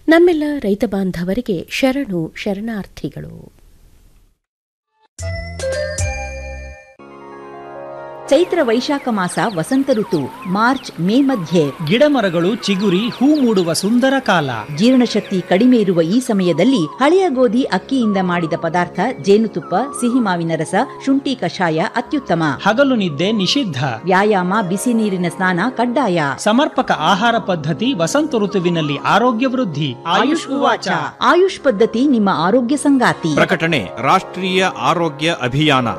ನಮ್ಮೆಲ್ಲ ರೈತ ಬಾಂಧವರಿಗೆ ಶರಣು ಶರಣಾರ್ಥಿಗಳು ಚೈತ್ರ ವೈಶಾಖ ಮಾಸ ವಸಂತ ಋತು ಮಾರ್ಚ್ ಮೇ ಮಧ್ಯೆ ಗಿಡಮರಗಳು ಚಿಗುರಿ ಹೂ ಮೂಡುವ ಸುಂದರ ಕಾಲ ಜೀರ್ಣಶಕ್ತಿ ಕಡಿಮೆ ಇರುವ ಈ ಸಮಯದಲ್ಲಿ ಹಳೆಯ ಗೋಧಿ ಅಕ್ಕಿಯಿಂದ ಮಾಡಿದ ಪದಾರ್ಥ ಜೇನುತುಪ್ಪ ಸಿಹಿ ಮಾವಿನ ರಸ ಶುಂಠಿ ಕಷಾಯ ಅತ್ಯುತ್ತಮ ಹಗಲು ನಿದ್ದೆ ನಿಷಿದ್ಧ ವ್ಯಾಯಾಮ ಬಿಸಿ ನೀರಿನ ಸ್ನಾನ ಕಡ್ಡಾಯ ಸಮರ್ಪಕ ಆಹಾರ ಪದ್ಧತಿ ವಸಂತ ಋತುವಿನಲ್ಲಿ ಆರೋಗ್ಯ ವೃದ್ಧಿ ಆಯುಷ್ ಉವಾಚ ಆಯುಷ್ ಪದ್ಧತಿ ನಿಮ್ಮ ಆರೋಗ್ಯ ಸಂಗಾತಿ ಪ್ರಕಟಣೆ ರಾಷ್ಟ್ರೀಯ ಆರೋಗ್ಯ ಅಭಿಯಾನ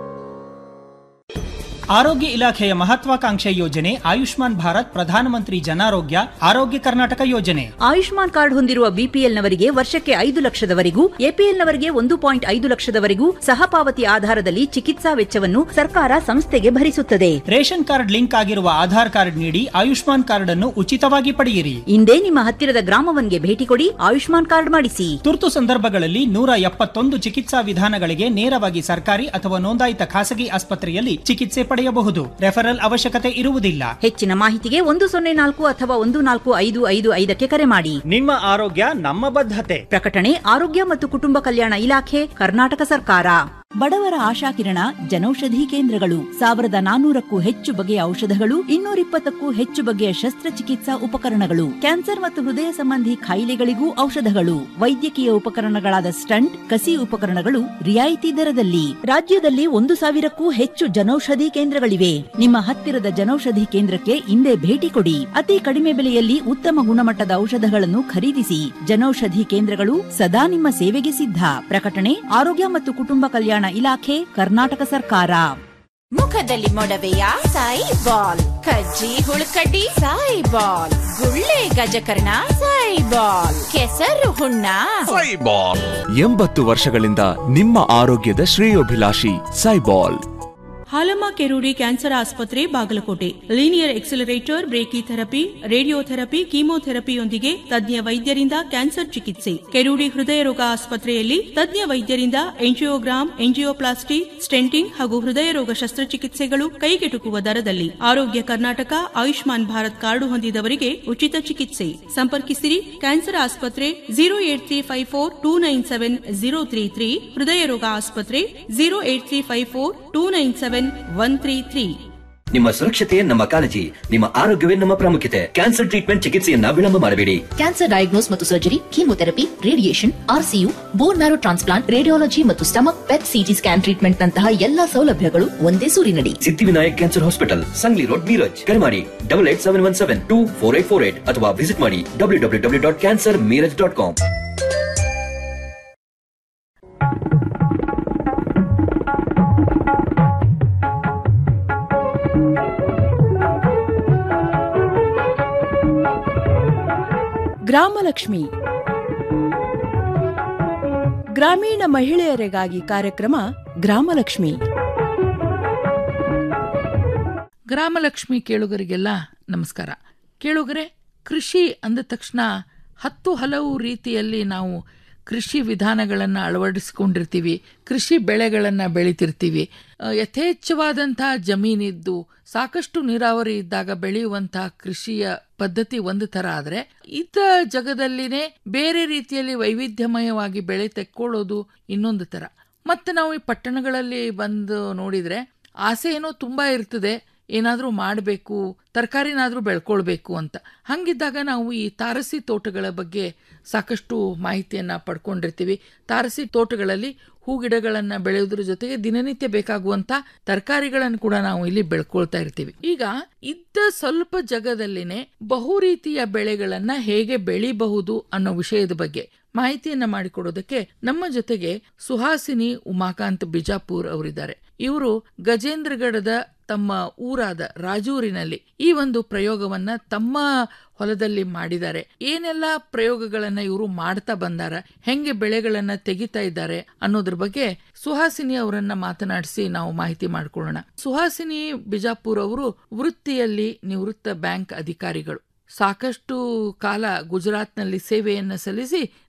ಆರೋಗ್ಯ ಇಲಾಖೆಯ ಮಹತ್ವಾಕಾಂಕ್ಷೆ ಯೋಜನೆ ಆಯುಷ್ಮಾನ್ ಭಾರತ್ ಪ್ರಧಾನಮಂತ್ರಿ ಜನಾರೋಗ್ಯ ಆರೋಗ್ಯ ಕರ್ನಾಟಕ ಯೋಜನೆ ಆಯುಷ್ಮಾನ್ ಕಾರ್ಡ್ ಹೊಂದಿರುವ ಬಿಪಿಎಲ್ನವರಿಗೆ ವರ್ಷಕ್ಕೆ ಐದು ಲಕ್ಷದವರೆಗೂ ಎಪಿಎಲ್ನವರಿಗೆ ಒಂದು ಪಾಯಿಂಟ್ ಐದು ಲಕ್ಷದವರೆಗೂ ಸಹಪಾವತಿ ಆಧಾರದಲ್ಲಿ ಚಿಕಿತ್ಸಾ ವೆಚ್ಚವನ್ನು ಸರ್ಕಾರ ಸಂಸ್ಥೆಗೆ ಭರಿಸುತ್ತದೆ ರೇಷನ್ ಕಾರ್ಡ್ ಲಿಂಕ್ ಆಗಿರುವ ಆಧಾರ್ ಕಾರ್ಡ್ ನೀಡಿ ಆಯುಷ್ಮಾನ್ ಕಾರ್ಡ್ ಅನ್ನು ಉಚಿತವಾಗಿ ಪಡೆಯಿರಿ ಇಂದೇ ನಿಮ್ಮ ಹತ್ತಿರದ ಗ್ರಾಮವನ್ಗೆ ಭೇಟಿ ಕೊಡಿ ಆಯುಷ್ಮಾನ್ ಕಾರ್ಡ್ ಮಾಡಿಸಿ ತುರ್ತು ಸಂದರ್ಭಗಳಲ್ಲಿ ನೂರ ಎಪ್ಪತ್ತೊಂದು ಚಿಕಿತ್ಸಾ ವಿಧಾನಗಳಿಗೆ ನೇರವಾಗಿ ಸರ್ಕಾರಿ ಅಥವಾ ನೋಂದಾಯಿತ ಖಾಸಗಿ ಆಸ್ಪತ್ರೆಯಲ್ಲಿ ಚಿಕಿತ್ಸೆ ಪಡೆಯಬಹುದು ರೆಫರಲ್ ಅವಶ್ಯಕತೆ ಇರುವುದಿಲ್ಲ ಹೆಚ್ಚಿನ ಮಾಹಿತಿಗೆ ಒಂದು ಸೊನ್ನೆ ನಾಲ್ಕು ಅಥವಾ ಒಂದು ನಾಲ್ಕು ಐದು ಐದು ಐದಕ್ಕೆ ಕರೆ ಮಾಡಿ ನಿಮ್ಮ ಆರೋಗ್ಯ ನಮ್ಮ ಬದ್ಧತೆ ಪ್ರಕಟಣೆ ಆರೋಗ್ಯ ಮತ್ತು ಕುಟುಂಬ ಕಲ್ಯಾಣ ಇಲಾಖೆ ಕರ್ನಾಟಕ ಸರ್ಕಾರ ಬಡವರ ಆಶಾಕಿರಣ ಜನೌಷಧಿ ಕೇಂದ್ರಗಳು ಸಾವಿರದ ನಾನೂರಕ್ಕೂ ಹೆಚ್ಚು ಬಗೆಯ ಔಷಧಗಳು ಇನ್ನೂರಿಪ್ಪತ್ತಕ್ಕೂ ಹೆಚ್ಚು ಬಗೆಯ ಶಸ್ತ್ರಚಿಕಿತ್ಸಾ ಉಪಕರಣಗಳು ಕ್ಯಾನ್ಸರ್ ಮತ್ತು ಹೃದಯ ಸಂಬಂಧಿ ಕಾಯಿಲೆಗಳಿಗೂ ಔಷಧಗಳು ವೈದ್ಯಕೀಯ ಉಪಕರಣಗಳಾದ ಸ್ಟಂಟ್ ಕಸಿ ಉಪಕರಣಗಳು ರಿಯಾಯಿತಿ ದರದಲ್ಲಿ ರಾಜ್ಯದಲ್ಲಿ ಒಂದು ಸಾವಿರಕ್ಕೂ ಹೆಚ್ಚು ಜನೌಷಧಿ ಕೇಂದ್ರಗಳಿವೆ ನಿಮ್ಮ ಹತ್ತಿರದ ಜನೌಷಧಿ ಕೇಂದ್ರಕ್ಕೆ ಇಂದೇ ಭೇಟಿ ಕೊಡಿ ಅತಿ ಕಡಿಮೆ ಬೆಲೆಯಲ್ಲಿ ಉತ್ತಮ ಗುಣಮಟ್ಟದ ಔಷಧಗಳನ್ನು ಖರೀದಿಸಿ ಜನೌಷಧಿ ಕೇಂದ್ರಗಳು ಸದಾ ನಿಮ್ಮ ಸೇವೆಗೆ ಸಿದ್ಧ ಪ್ರಕಟಣೆ ಆರೋಗ್ಯ ಮತ್ತು ಕುಟುಂಬ ಕಲ್ಯಾಣ ಇಲಾಖೆ ಕರ್ನಾಟಕ ಸರ್ಕಾರ ಮುಖದಲ್ಲಿ ಮೊಡವೆಯ ಸಾಯಿ ಬಾಲ್ ಕಜ್ಜಿ ಹುಳುಕಡ್ಡಿ ಸಾಯಿ ಬಾಲ್ ಗುಳ್ಳೆ ಗಜಕರ್ಣ ಸಾಯಿ ಬಾಲ್ ಕೆಸರು ಹುಣ್ಣ ಸೈಬಾಲ್ ಎಂಬತ್ತು ವರ್ಷಗಳಿಂದ ನಿಮ್ಮ ಆರೋಗ್ಯದ ಶ್ರೇಯೋಭಿಲಾಷಿ ಸೈಬಾಲ್ ಹಾಲಮ್ಮ ಕೆರೂಡಿ ಕ್ಯಾನ್ಸರ್ ಆಸ್ಪತ್ರೆ Bagalkote linear accelerator brachytherapy radiotherapy ಕೀಮೋಥೆರಪಿಯೊಂದಿಗೆ ತಜ್ಞ ವೈದ್ಯರಿಂದ ಕ್ಯಾನ್ಸರ್ ಚಿಕಿತ್ಸೆ ಕೆರೂಡಿ ಹೃದಯ ರೋಗ ಆಸ್ಪತ್ರೆಯಲ್ಲಿ ತಜ್ಞ ವೈದ್ಯರಿಂದ ಎಂಜಿಯೋಗ್ರಾಮ್ ಎಂಜಿಯೋಪ್ಲಾಸ್ಟಿ ಸ್ಟೆಂಟಿಂಗ್ ಹಾಗೂ ಹೃದಯ ರೋಗ ಶಸ್ತ್ರಚಿಕಿತ್ಸೆಗಳು ಕೈಗೆಟುಕುವ ದರದಲ್ಲಿ ಆರೋಗ್ಯ ಕರ್ನಾಟಕ ಆಯುಷ್ಮಾನ್ ಭಾರತ್ ಕಾರ್ಡು ಹೊಂದಿದವರಿಗೆ ಉಚಿತ ಚಿಕಿತ್ಸೆ ಸಂಪರ್ಕಿಸಿರಿ ಕ್ಯಾನ್ಸರ್ ಆಸ್ಪತ್ರೆ zero eight three five four two nine seven zero three three ಹೃದಯ ರೋಗ ಆಸ್ಪತ್ರೆ zero eight three five four two nine seven one three three ನಿಮ್ಮ ಸುರಕ್ಷತೆ ನಮ್ಮ ಕಾಳಜಿ ನಿಮ್ಮ ಆರೋಗ್ಯವೇ ನಮ್ಮ ಪ್ರಾಮುಖ್ಯತೆ ಕ್ಯಾನ್ಸರ್ ಟ್ರೀಟ್ಮೆಂಟ್ ಚಿಕಿತ್ಸೆಯನ್ನ ವಿಳಂಬ ಮಾಡಬೇಡಿ ಕ್ಯಾನ್ಸರ್ ಡಯಾಗ್ನೋಸ್ ಮತ್ತು surgery chemotherapy radiation RCU bone marrow transplant radiology ಮತ್ತು stomach PET CT scan treatment ನಂತಹ ಎಲ್ಲಾ ಸೌಲಭ್ಯಗಳು ಒಂದೇ ಸೂರಿನಡಿ Siddhivinayak cancer hospital Sangli road Miraj ಕರೆ ಮಾಡಿ double eight seven one seven two four eight four eight ಅಥವಾ ವಿಸಿಟ್ ಮಾಡಿ W W W dot cancer Miraj dot com Gramalakshmi ಗ್ರಾಮೀಣ ಮಹಿಳೆಯರಿಗಾಗಿ ಕಾರ್ಯಕ್ರಮ ಗ್ರಾಮಲಕ್ಷ್ಮಿ ಗ್ರಾಮಲಕ್ಷ್ಮಿ ಕೇಳುಗರಿಗೆಲ್ಲ ನಮಸ್ಕಾರ ಕೇಳುಗರೆ ಕೃಷಿ ಅಂದ ತಕ್ಷಣ ಹತ್ತು ಹಲವು ರೀತಿಯಲ್ಲಿ ನಾವು ಕೃಷಿ ವಿಧಾನಗಳನ್ನು ಅಳವಡಿಸ್ಕೊಂಡಿರ್ತೀವಿ ಕೃಷಿ ಬೆಳೆಗಳನ್ನು ಬೆಳಿತಿರ್ತೀವಿ ಅಹ್, ಯಥೇಚ್ಛವಾದಂಥ ಜಮೀನಿದ್ದು ಸಾಕಷ್ಟು ನೀರಾವರಿ ಇದ್ದಾಗ ಬೆಳೆಯುವಂಥ ಕೃಷಿಯ ಪದ್ಧತಿ ಒಂದು ಥರ ಆದರೆ ಇದ್ದ ಜಗದಲ್ಲಿನೇ ಬೇರೆ ರೀತಿಯಲ್ಲಿ ವೈವಿಧ್ಯಮಯವಾಗಿ ಬೆಳೆ ತೆಕ್ಕೊಳ್ಳೋದು ಇನ್ನೊಂದು ಥರ ಮತ್ತೆ ನಾವು ಈ ಪಟ್ಟಣಗಳಲ್ಲಿ ಬಂದು ನೋಡಿದರೆ ಆಸೆ ಏನೋ ತುಂಬ ಇರ್ತದೆ ಏನಾದರೂ ಮಾಡಬೇಕು ತರಕಾರಿನಾದರೂ ಬೆಳ್ಕೊಳ್ಬೇಕು ಅಂತ ಹಂಗಿದ್ದಾಗ ನಾವು ಈ ತಾರಸಿ ತೋಟಗಳ ಬಗ್ಗೆ ಸಾಕಷ್ಟು ಮಾಹಿತಿಯನ್ನು ಪಡ್ಕೊಂಡಿರ್ತೀವಿ ತಾರಸಿ ತೋಟಗಳಲ್ಲಿ ಹೂಗಿಡಗಳನ್ನು ಬೆಳೆಯೋದ್ರ ಜೊತೆಗೆ ದಿನನಿತ್ಯ ಬೇಕಾಗುವಂಥ ತರಕಾರಿಗಳನ್ನು ಕೂಡ ನಾವು ಇಲ್ಲಿ ಬೆಳ್ಕೊಳ್ತಾ ಇರ್ತೀವಿ ಈಗ ಇದ್ದ ಸ್ವಲ್ಪ ಜಗದಲ್ಲಿನೇ ಬಹು ರೀತಿಯ ಬೆಳೆಗಳನ್ನ ಹೇಗೆ ಬೆಳಿಬಹುದು ಅನ್ನೋ ವಿಷಯದ ಬಗ್ಗೆ ಮಾಹಿತಿಯನ್ನ ಮಾಡಿಕೊಡೋದಕ್ಕೆ ನಮ್ಮ ಜೊತೆಗೆ ಸುಹಾಸಿನಿ ಉಮಾಕಾಂತ್ ಬಿಜಾಪುರ್ ಅವರಿದ್ದಾರೆ ಇವರು ಗಜೇಂದ್ರಗಢದ ತಮ್ಮ ಊರಾದ ರಾಜೂರಿನಲ್ಲಿ ಈ ಒಂದು ಪ್ರಯೋಗವನ್ನ ತಮ್ಮ ಹೊಲದಲ್ಲಿ ಮಾಡಿದ್ದಾರೆ ಏನೆಲ್ಲ ಪ್ರಯೋಗಗಳನ್ನ ಇವರು ಮಾಡ್ತಾ ಬಂದಾರ ಹೆಂಗೆ ಬೆಳೆಗಳನ್ನ ತೆಗಿತಾ ಇದ್ದಾರೆ ಅನ್ನೋದ್ರ ಬಗ್ಗೆ ಸುಹಾಸಿನಿ ಅವರನ್ನ ಮಾತನಾಡಿಸಿ ನಾವು ಮಾಹಿತಿ ಮಾಡ್ಕೊಳ್ಳೋಣ ಸುಹಾಸಿನಿ ಬಿಜಾಪುರ್ ಅವರು ವೃತ್ತಿಯಲ್ಲಿ ನಿವೃತ್ತ ಬ್ಯಾಂಕ್ ಅಧಿಕಾರಿಗಳು ಸಾಕಷ್ಟು ಕಾಲ ಗುಜರಾತ್ನಲ್ಲಿ ಸೇವೆಯನ್ನು ಸಲ್ಲಿಸಿ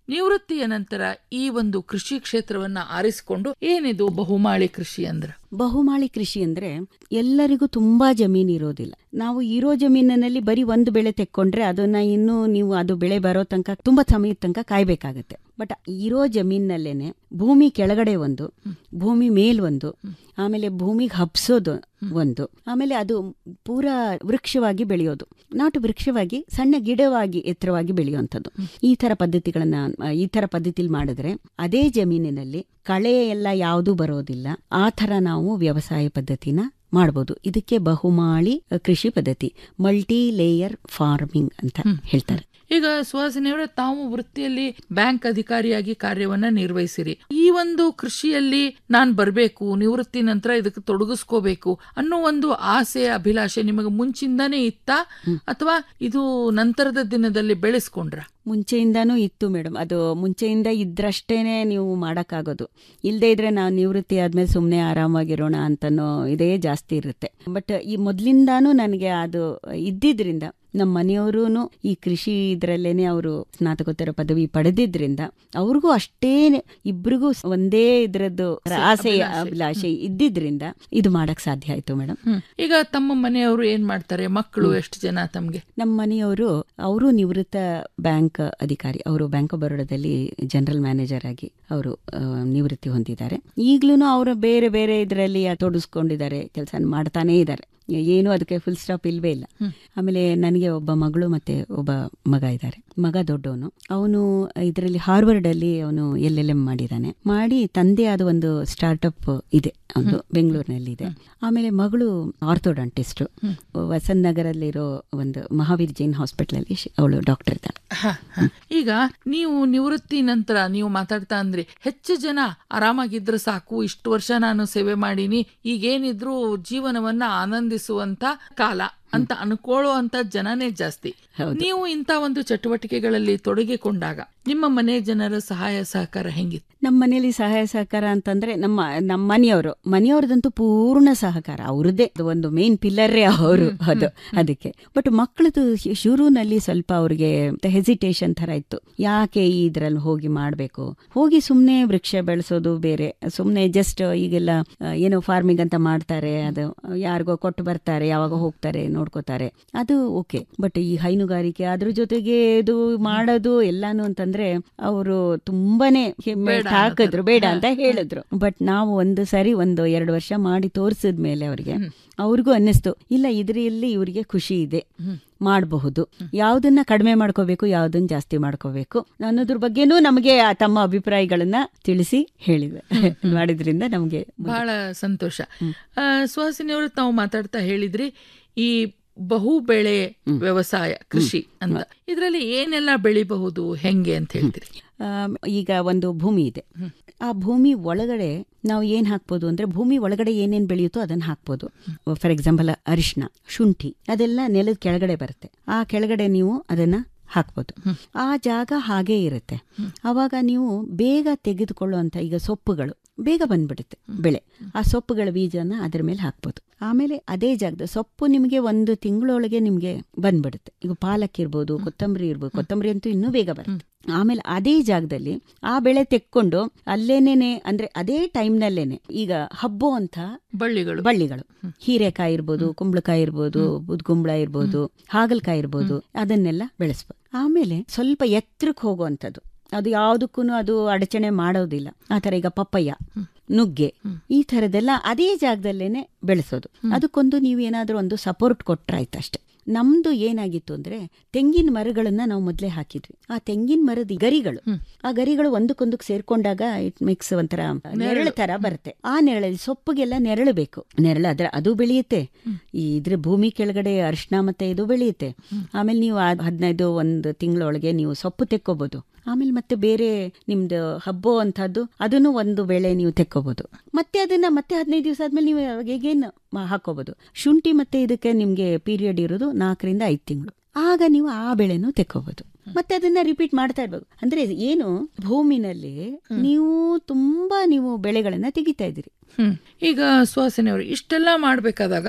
ನಿವೃತ್ತಿಯ ನಂತರ ಈ ಒಂದು ಕೃಷಿ ಕ್ಷೇತ್ರವನ್ನ ಆರಿಸಿಕೊಂಡು ಏನಿದು ಬಹುಮಾಳಿ ಕೃಷಿ ಅಂದ್ರ ಬಹುಮಾಳಿ ಕೃಷಿ ಅಂದ್ರೆ ಎಲ್ಲರಿಗೂ ತುಂಬಾ ಜಮೀನು ಇರೋದಿಲ್ಲ ನಾವು ಇರೋ ಜಮೀನಿನಲ್ಲಿ ಬರೀ ಒಂದು ಬೆಳೆ ತೆಕ್ಕೊಂಡ್ರೆ ಅದನ್ನ ಇನ್ನು ನೀವು ಅದು ಬೆಳೆ ಬರೋ ತನಕ ತುಂಬಾ ಸಮಯದ ತನಕ ಕಾಯ್ಬೇಕಾಗತ್ತೆ ಬಟ್ ಇರೋ ಜಮೀನಲ್ಲೇನೆ ಭೂಮಿ ಕೆಳಗಡೆ ಒಂದು ಭೂಮಿ ಮೇಲ್ ಒಂದು ಆಮೇಲೆ ಭೂಮಿಗೆ ಹಬ್ಸೋದು ಒಂದು ಆಮೇಲೆ ಅದು ಪೂರಾ ವೃಕ್ಷವಾಗಿ ಬೆಳೆಯೋದು ನಾಟು ವೃಕ್ಷವಾಗಿ ಸಣ್ಣ ಗಿಡವಾಗಿ ಎತ್ತರವಾಗಿ ಬೆಳೆಯುವಂಥದ್ದು ಈ ತರ ಪದ್ಧತಿಗಳನ್ನ ಆ, ಈ ತರ ಪದ್ಧತಿಲಿ ಮಾಡಿದ್ರೆ ಅದೇ ಜಮೀನಿನಲ್ಲಿ ಕಳೆ ಎಲ್ಲ ಯಾವುದೂ ಬರೋದಿಲ್ಲ ಆ ಥರ ನಾವು ವ್ಯವಸಾಯ ಪದ್ಧತಿನ ಮಾಡ್ಬೋದು ಇದಕ್ಕೆ ಬಹುಮಾಳಿ ಅ, ಕೃಷಿ ಪದ್ಧತಿ ಮಲ್ಟಿ ಲೇಯರ್ ಫಾರ್ಮಿಂಗ್ ಅಂತ ಹೇಳ್ತಾರೆ ಈಗ ಸುಹಾಸಿನಿಯವರೇ ತಾವು ವೃತ್ತಿಯಲ್ಲಿ ಬ್ಯಾಂಕ್ ಅಧಿಕಾರಿಯಾಗಿ ಕಾರ್ಯವನ್ನ ನಿರ್ವಹಿಸಿರಿ ಈ ಒಂದು ಕೃಷಿಯಲ್ಲಿ ನಾನ್ ಬರ್ಬೇಕು ನಿವೃತ್ತಿ ನಂತರ ಇದಕ್ಕೆ ತೊಡಗಿಸ್ಕೋಬೇಕು ಅನ್ನೋ ಒಂದು ಆಸೆ ಅಭಿಲಾಷೆ ನಿಮಗೆ ಮುಂಚಿಂದಾನೇ ಇತ್ತಾ ಅಥವಾ ಇದು ನಂತರದ ದಿನದಲ್ಲಿ ಬೆಳೆಸ್ಕೊಂಡ್ರ ಮುಂಚೆಯಿಂದಾನೂ ಇತ್ತು ಮೇಡಮ್ ಅದು ಮುಂಚೆಯಿಂದ ಇದ್ರಷ್ಟೇನೆ ನೀವು ಮಾಡೋಕ್ಕಾಗೋದು ಇಲ್ಲದೇ ಇದ್ರೆ ನಾವು ನಿವೃತ್ತಿ ಆದ್ಮೇಲೆ ಸುಮ್ಮನೆ ಆರಾಮಾಗಿರೋಣ ಅಂತನೋ ಇದೇ ಜಾಸ್ತಿ ಇರುತ್ತೆ ಬಟ್ ಈ ಮೊದಲಿಂದಾನೂ ನನಗೆ ಅದು ಇದ್ದಿದ್ರಿಂದ ನಮ್ಮ ಮನೆಯವರು ಈ ಕೃಷಿ ಇದರಲ್ಲೇನೆ ಅವರು ಸ್ನಾತಕೋತ್ತರ ಪದವಿ ಪಡೆದಿದ್ರಿಂದ ಅವ್ರಿಗೂ ಅಷ್ಟೇ ಇಬ್ರಿಗೂ ಒಂದೇ ಇದರದ್ದು ಆಸೆ ಅಭಿಲಾಷೆ. ಅಭಿಲಾಷೆ ಇದ್ದಿದ್ರಿಂದ ಇದು ಮಾಡಕ್ ಸಾಧ್ಯ ಆಯ್ತು ಮೇಡಮ್ ಹ್ಮ್. ಈಗ ತಮ್ಮ ಮನೆಯವರು ಏನ್ ಮಾಡ್ತಾರೆ ಮಕ್ಕಳು ಎಷ್ಟು ಜನ ತಮ್ಗೆ ನಮ್ಮ ಮನೆಯವರು ಅವರು ನಿವೃತ್ತ ಬ್ಯಾಂಕ್ ಅಧಿಕಾರಿ ಅವರು ಬ್ಯಾಂಕ್ ಆಫ್ ಬರೋಡಾದಲ್ಲಿ ಜನರಲ್ ಮ್ಯಾನೇಜರ್ ಆಗಿ ಅವರು ಆ, ನಿವೃತ್ತಿ ಹೊಂದಿದ್ದಾರೆ ಈಗ್ಲೂ ಅವರು ಬೇರೆ ಬೇರೆ ಇದರಲ್ಲಿ ತೊಡಗಿಸ್ಕೊಂಡಿದ್ದಾರೆ ಕೆಲಸ ಮಾಡ್ತಾನೇ ಇದ್ದಾರೆ ಏನು ಅದಕ್ಕೆ ಫುಲ್ ಸ್ಟಾಪ್ ಇಲ್ವೇ ಇಲ್ಲ ಆಮೇಲೆ ನನಗೆ ಒಬ್ಬ ಮಗಳು ಮತ್ತೆ ಒಬ್ಬ ಮಗ ಇದ್ದಾರೆ ಮಗ ದೊಡ್ಡವನು ಅವನು ಇದರಲ್ಲಿ ಹಾರ್ವರ್ಡ್ ಅಲ್ಲಿ ಅವನು ಎಲ್ ಎಲ್ ಎಂ ಮಾಡಿದ್ದಾನೆ ಮಾಡಿ ತಂದೆ ಆದ ಒಂದು ಸ್ಟಾರ್ಟ್ಅಪ್ ಇದೆ ಅವನು ಬೆಂಗಳೂರಿನಲ್ಲಿ ಇದೆ ಆಮೇಲೆ ಮಗಳು ಆರ್ಥೋಡಾಂಟಿಸ್ಟ್ ವಸಂತ್ ನಗರಲ್ಲಿರೋ ಒಂದು ಮಹಾವೀರ್ ಜೈನ್ ಹಾಸ್ಪಿಟಲ್ ಅಲ್ಲಿ ಅವಳು ಡಾಕ್ಟರ್ ಇದ್ದಾಳೆ ಹ, ಹ. ಈಗ ನೀವು ನಿವೃತ್ತಿ ನಂತರ ನೀವು ಮಾತಾಡ್ತಾ ಅಂದ್ರಿ ಹೆಚ್ಚು ಜನ ಆರಾಮಾಗಿದ್ರೆ ಸಾಕು ಇಷ್ಟು ವರ್ಷ ನಾನು ಸೇವೆ ಮಾಡೀನಿ ಈಗೇನಿದ್ರು ಜೀವನವನ್ನ ಆನಂದಿಸುವಂತ ಕಾಲ ಅಂತ ಅನ್ಕೊಳ್ಳುವಂತ ಜನನೇ ಜಾಸ್ತಿ ನೀವು ಇಂಥ ಒಂದು ಚಟುವಟಿಕೆಗಳಲ್ಲಿ ತೊಡಗಿಕೊಂಡಾಗ ನಿಮ್ಮ ಮನೆ ಜನರ ಸಹಾಯ ಸಹಕಾರ ಹೆಂಗಿತ್ತು ನಮ್ಮ ಮನೆಯಲ್ಲಿ ಸಹಾಯ ಸಹಕಾರ ಅಂತಂದ್ರೆ ನಮ್ಮ ನಮ್ಮ ಮನೆಯವರು ಮನೆಯವ್ರದಂತೂ ಪೂರ್ಣ ಸಹಕಾರ ಅವ್ರದ್ದೇ ಅದು ಒಂದು ಮೇನ್ ಪಿಲ್ಲರೇ ಅವರು ಅದು ಅದಕ್ಕೆ ಬಟ್ ಮಕ್ಕಳದು ಶುರುನಲ್ಲಿ ಸ್ವಲ್ಪ ಅವ್ರಿಗೆ ಹೆಸಿಟೇಷನ್ ತರ ಇತ್ತು ಯಾಕೆ ಈ ಇದ್ರಲ್ಲಿ ಹೋಗಿ ಮಾಡ್ಬೇಕು ಹೋಗಿ ಸುಮ್ನೆ ವೃಕ್ಷ ಬೆಳೆಸೋದು ಬೇರೆ ಸುಮ್ನೆ ಜಸ್ಟ್ ಈಗೆಲ್ಲ ಆ, ಏನೋ ಫಾರ್ಮಿಂಗ್ ಅಂತ ಮಾಡ್ತಾರೆ ಅದು ಯಾರಿಗೋ ಕೊಟ್ಟು ಬರ್ತಾರೆ ಯಾವಾಗ ಹೋಗ್ತಾರೆ ನೋಡ್ಕೋತಾರೆ ಅದು ಓಕೆ ಬಟ್ ಈ ಹೈನುಗಾರಿಕೆ ಅದ್ರ ಜೊತೆಗೆ ಇದು ಮಾಡೋದು ಎಲ್ಲಾನು ಅಂತಂದ್ರೆ ಅವರು ತುಂಬಾನೇ ಹೆಮ್ಮೆ ಬೇಡ ಹಾಕಿದ್ರು ಬೇಡ ಅಂತ ಹಾ, ಹೇಳಿದ್ರು ಬಟ್ ನಾವು ಒಂದು ಸರಿ ಒಂದು ಎರಡು ವರ್ಷ ಮಾಡಿ ತೋರಿಸಿದ್ಮೇಲೆ ಅವ್ರಿಗೆ ಅವ್ರಿಗೂ ಅನ್ನಿಸ್ತು ಇಲ್ಲ ಇದರಲ್ಲಿ ಇವರಿಗೆ ಖುಷಿ ಇದೆ ಮಾಡಬಹುದು ಯಾವ್ದನ್ನ ಕಡಿಮೆ ಮಾಡ್ಕೋಬೇಕು ಯಾವ್ದನ್ನ ಜಾಸ್ತಿ ಮಾಡ್ಕೋಬೇಕು ಅನ್ನೋದ್ರ ಬಗ್ಗೆನೂ ನಮಗೆ ಆ ತಮ್ಮ ಅಭಿಪ್ರಾಯಗಳನ್ನ ತಿಳಿಸಿ ಹೇಳಿದೆ ಮಾಡಿದ್ರಿಂದ ನಮಗೆ ಬಹಳ ಸಂತೋಷ ಆ, ಸುಹಾಸಿನಿಯವರು ತಾವು ಮಾತಾಡ್ತಾ ಹೇಳಿದ್ರಿ ಈ ಬಹು ಬೆಳೆ ವ್ಯವಸಾಯ ಕೃಷಿ ಅಂತ ಇದರಲ್ಲಿ ಏನೆಲ್ಲ ಬೆಳಿಬಹುದು ಹೆಂಗೆ ಅಂತ ಹೇಳ್ತೀರಿ ಆಮ್, ಈಗ ಒಂದು ಭೂಮಿ ಇದೆ ಆ ಭೂಮಿ ಒಳಗಡೆ ನಾವು ಏನ್ ಹಾಕ್ಬೋದು ಅಂದ್ರೆ ಭೂಮಿ ಒಳಗಡೆ ಏನೇನ್ ಬೆಳೆಯುತ್ತೋ ಅದನ್ನ ಹಾಕ್ಬೋದು ಫಾರ್ ಎಕ್ಸಾಂಪಲ್ ಅರಿಶಿನ ಶುಂಠಿ ಅದೆಲ್ಲ ನೆಲದ ಕೆಳಗಡೆ ಬರುತ್ತೆ ಆ ಕೆಳಗಡೆ ನೀವು ಅದನ್ನ ಹಾಕ್ಬೋದು ಆ ಜಾಗ ಹಾಗೇ ಇರುತ್ತೆ ಅವಾಗ ನೀವು ಬೇಗ ತೆಗೆದುಕೊಳ್ಳುವಂತ ಈಗ ಸೊಪ್ಪುಗಳು ಬೇಗ ಬಂದ್ಬಿಡುತ್ತೆ ಬೆಳೆ ಆ ಸೊಪ್ಪುಗಳ ಬೀಜನ ಅದ್ರ ಮೇಲೆ ಹಾಕ್ಬೋದು ಆಮೇಲೆ ಅದೇ ಜಾಗದ ಸೊಪ್ಪು ನಿಮಗೆ ಒಂದು ತಿಂಗಳೊಳಗೆ ನಿಮಗೆ ಬಂದ್ಬಿಡುತ್ತೆ ಈಗ ಪಾಲಕ್ ಇರ್ಬೋದು ಕೊತ್ತಂಬರಿ ಇರ್ಬೋದು ಕೊತ್ತಂಬರಿ ಅಂತೂ ಇನ್ನೂ ಬೇಗ ಬರುತ್ತೆ ಆಮೇಲೆ ಅದೇ ಜಾಗದಲ್ಲಿ ಆ ಬೆಳೆ ತೆಕ್ಕೊಂಡು ಅಲ್ಲೇನೇನೆ ಅಂದ್ರೆ ಅದೇ ಟೈಮ್ನಲ್ಲೇನೆ ಈಗ ಹಬ್ಬೋ ಅಂತ ಬಳ್ಳಿಗಳು ಬಳ್ಳಿಗಳು ಹೀರೆಕಾಯಿ ಇರ್ಬೋದು ಕುಂಬಳಕಾಯಿ ಇರ್ಬೋದು ಬುದ್ಗುಂಬಳ ಇರ್ಬೋದು ಹಾಗಲಕಾಯಿ ಇರ್ಬೋದು ಅದನ್ನೆಲ್ಲ ಬೆಳೆಸ್ಬೋದು ಆಮೇಲೆ ಸ್ವಲ್ಪ ಎತ್ತರಕ್ಕೆ ಹೋಗುವಂಥದ್ದು ಅದು ಯಾವುದಕ್ಕೂ ಅದು ಅಡಚಣೆ ಮಾಡೋದಿಲ್ಲ ಆ ಥರ ಈಗ ಪಪ್ಪಯ್ಯ ನುಗ್ಗೆ ಈ ಥರದ್ದೆಲ್ಲ ಅದೇ ಜಾಗದಲ್ಲೇನೆ ಬೆಳೆಸೋದು ಅದಕ್ಕೊಂದು ನೀವು ಏನಾದರೂ ಒಂದು ಸಪೋರ್ಟ್ ಕೊಟ್ರಾಯ್ತು ಅಷ್ಟೇ ನಮ್ದು ಏನಾಗಿತ್ತು ಅಂದ್ರೆ ತೆಂಗಿನ ಮರಗಳನ್ನ ನಾವು ಮೊದಲೇ ಹಾಕಿದ್ವಿ ಆ ತೆಂಗಿನ ಮರದ ಗರಿಗಳು ಆ ಗರಿಗಳು ಒಂದಕ್ಕೊಂದಕ್ಕೆ ಸೇರ್ಕೊಂಡಾಗ ಇಟ್ ಮಿಕ್ಸ್ ಒಂಥರ ನೆರಳು ತರ ಬರುತ್ತೆ ಆ ನೆರಳಲ್ಲಿ ಸೊಪ್ಪಿಗೆಲ್ಲ ನೆರಳು ಬೇಕು ನೆರಳು ಅದ್ರ ಅದು ಬೆಳೆಯುತ್ತೆ ಈ ಇದ್ರ ಭೂಮಿ ಕೆಳಗಡೆ ಅರಿಶಿನ ಮತ್ತೆ ಇದು ಬೆಳೆಯುತ್ತೆ ಆಮೇಲೆ ನೀವು ಆ ಹದಿನೈದು ಒಂದು ತಿಂಗಳೊಳಗೆ ನೀವು ಸೊಪ್ಪು ತೆಕ್ಕೋಬಹುದು ಆಮೇಲೆ ಮತ್ತೆ ಬೇರೆ ನಿಮ್ದು ಹಬ್ಬೋ ಅಂತದ್ದು ಅದನ್ನು ಒಂದು ಬೆಳೆ ನೀವು ತೆಕ್ಕೋಬಹುದು ಮತ್ತೆ ಅದನ್ನ ಮತ್ತೆ ಹದಿನೈದು ದಿವಸ ಆದ್ಮೇಲೆ ನೀವು ಹೇಗೇನು ಹಾಕೋಬಹುದು ಶುಂಠಿ ಮತ್ತೆ ಇದಕ್ಕೆ ನಿಮ್ಗೆ ಪೀರಿಯಡ್ ಇರೋದು ನಾಲ್ಕರಿಂದ ಐದು ತಿಂಗಳು ಆಗ ನೀವು ಆ ಬೆಳೆನೂ ತೆಕ್ಕೋಬಹುದು ಮತ್ತೆ ಅದನ್ನ ರಿಪೀಟ್ ಮಾಡ್ತಾ ಇರ್ಬೇಕು ಅಂದ್ರೆ ಏನು ಭೂಮಿನಲ್ಲಿ ನೀವು ತುಂಬಾ ನೀವು ಬೆಳೆಗಳನ್ನ ತೆಗಿತಾ ಇದ್ದೀರಿ ಹ್ಮ್ ಈಗ ಸುಹಾಸಿನಿಯವರು ಇಷ್ಟೆಲ್ಲ ಮಾಡ್ಬೇಕಾದಾಗ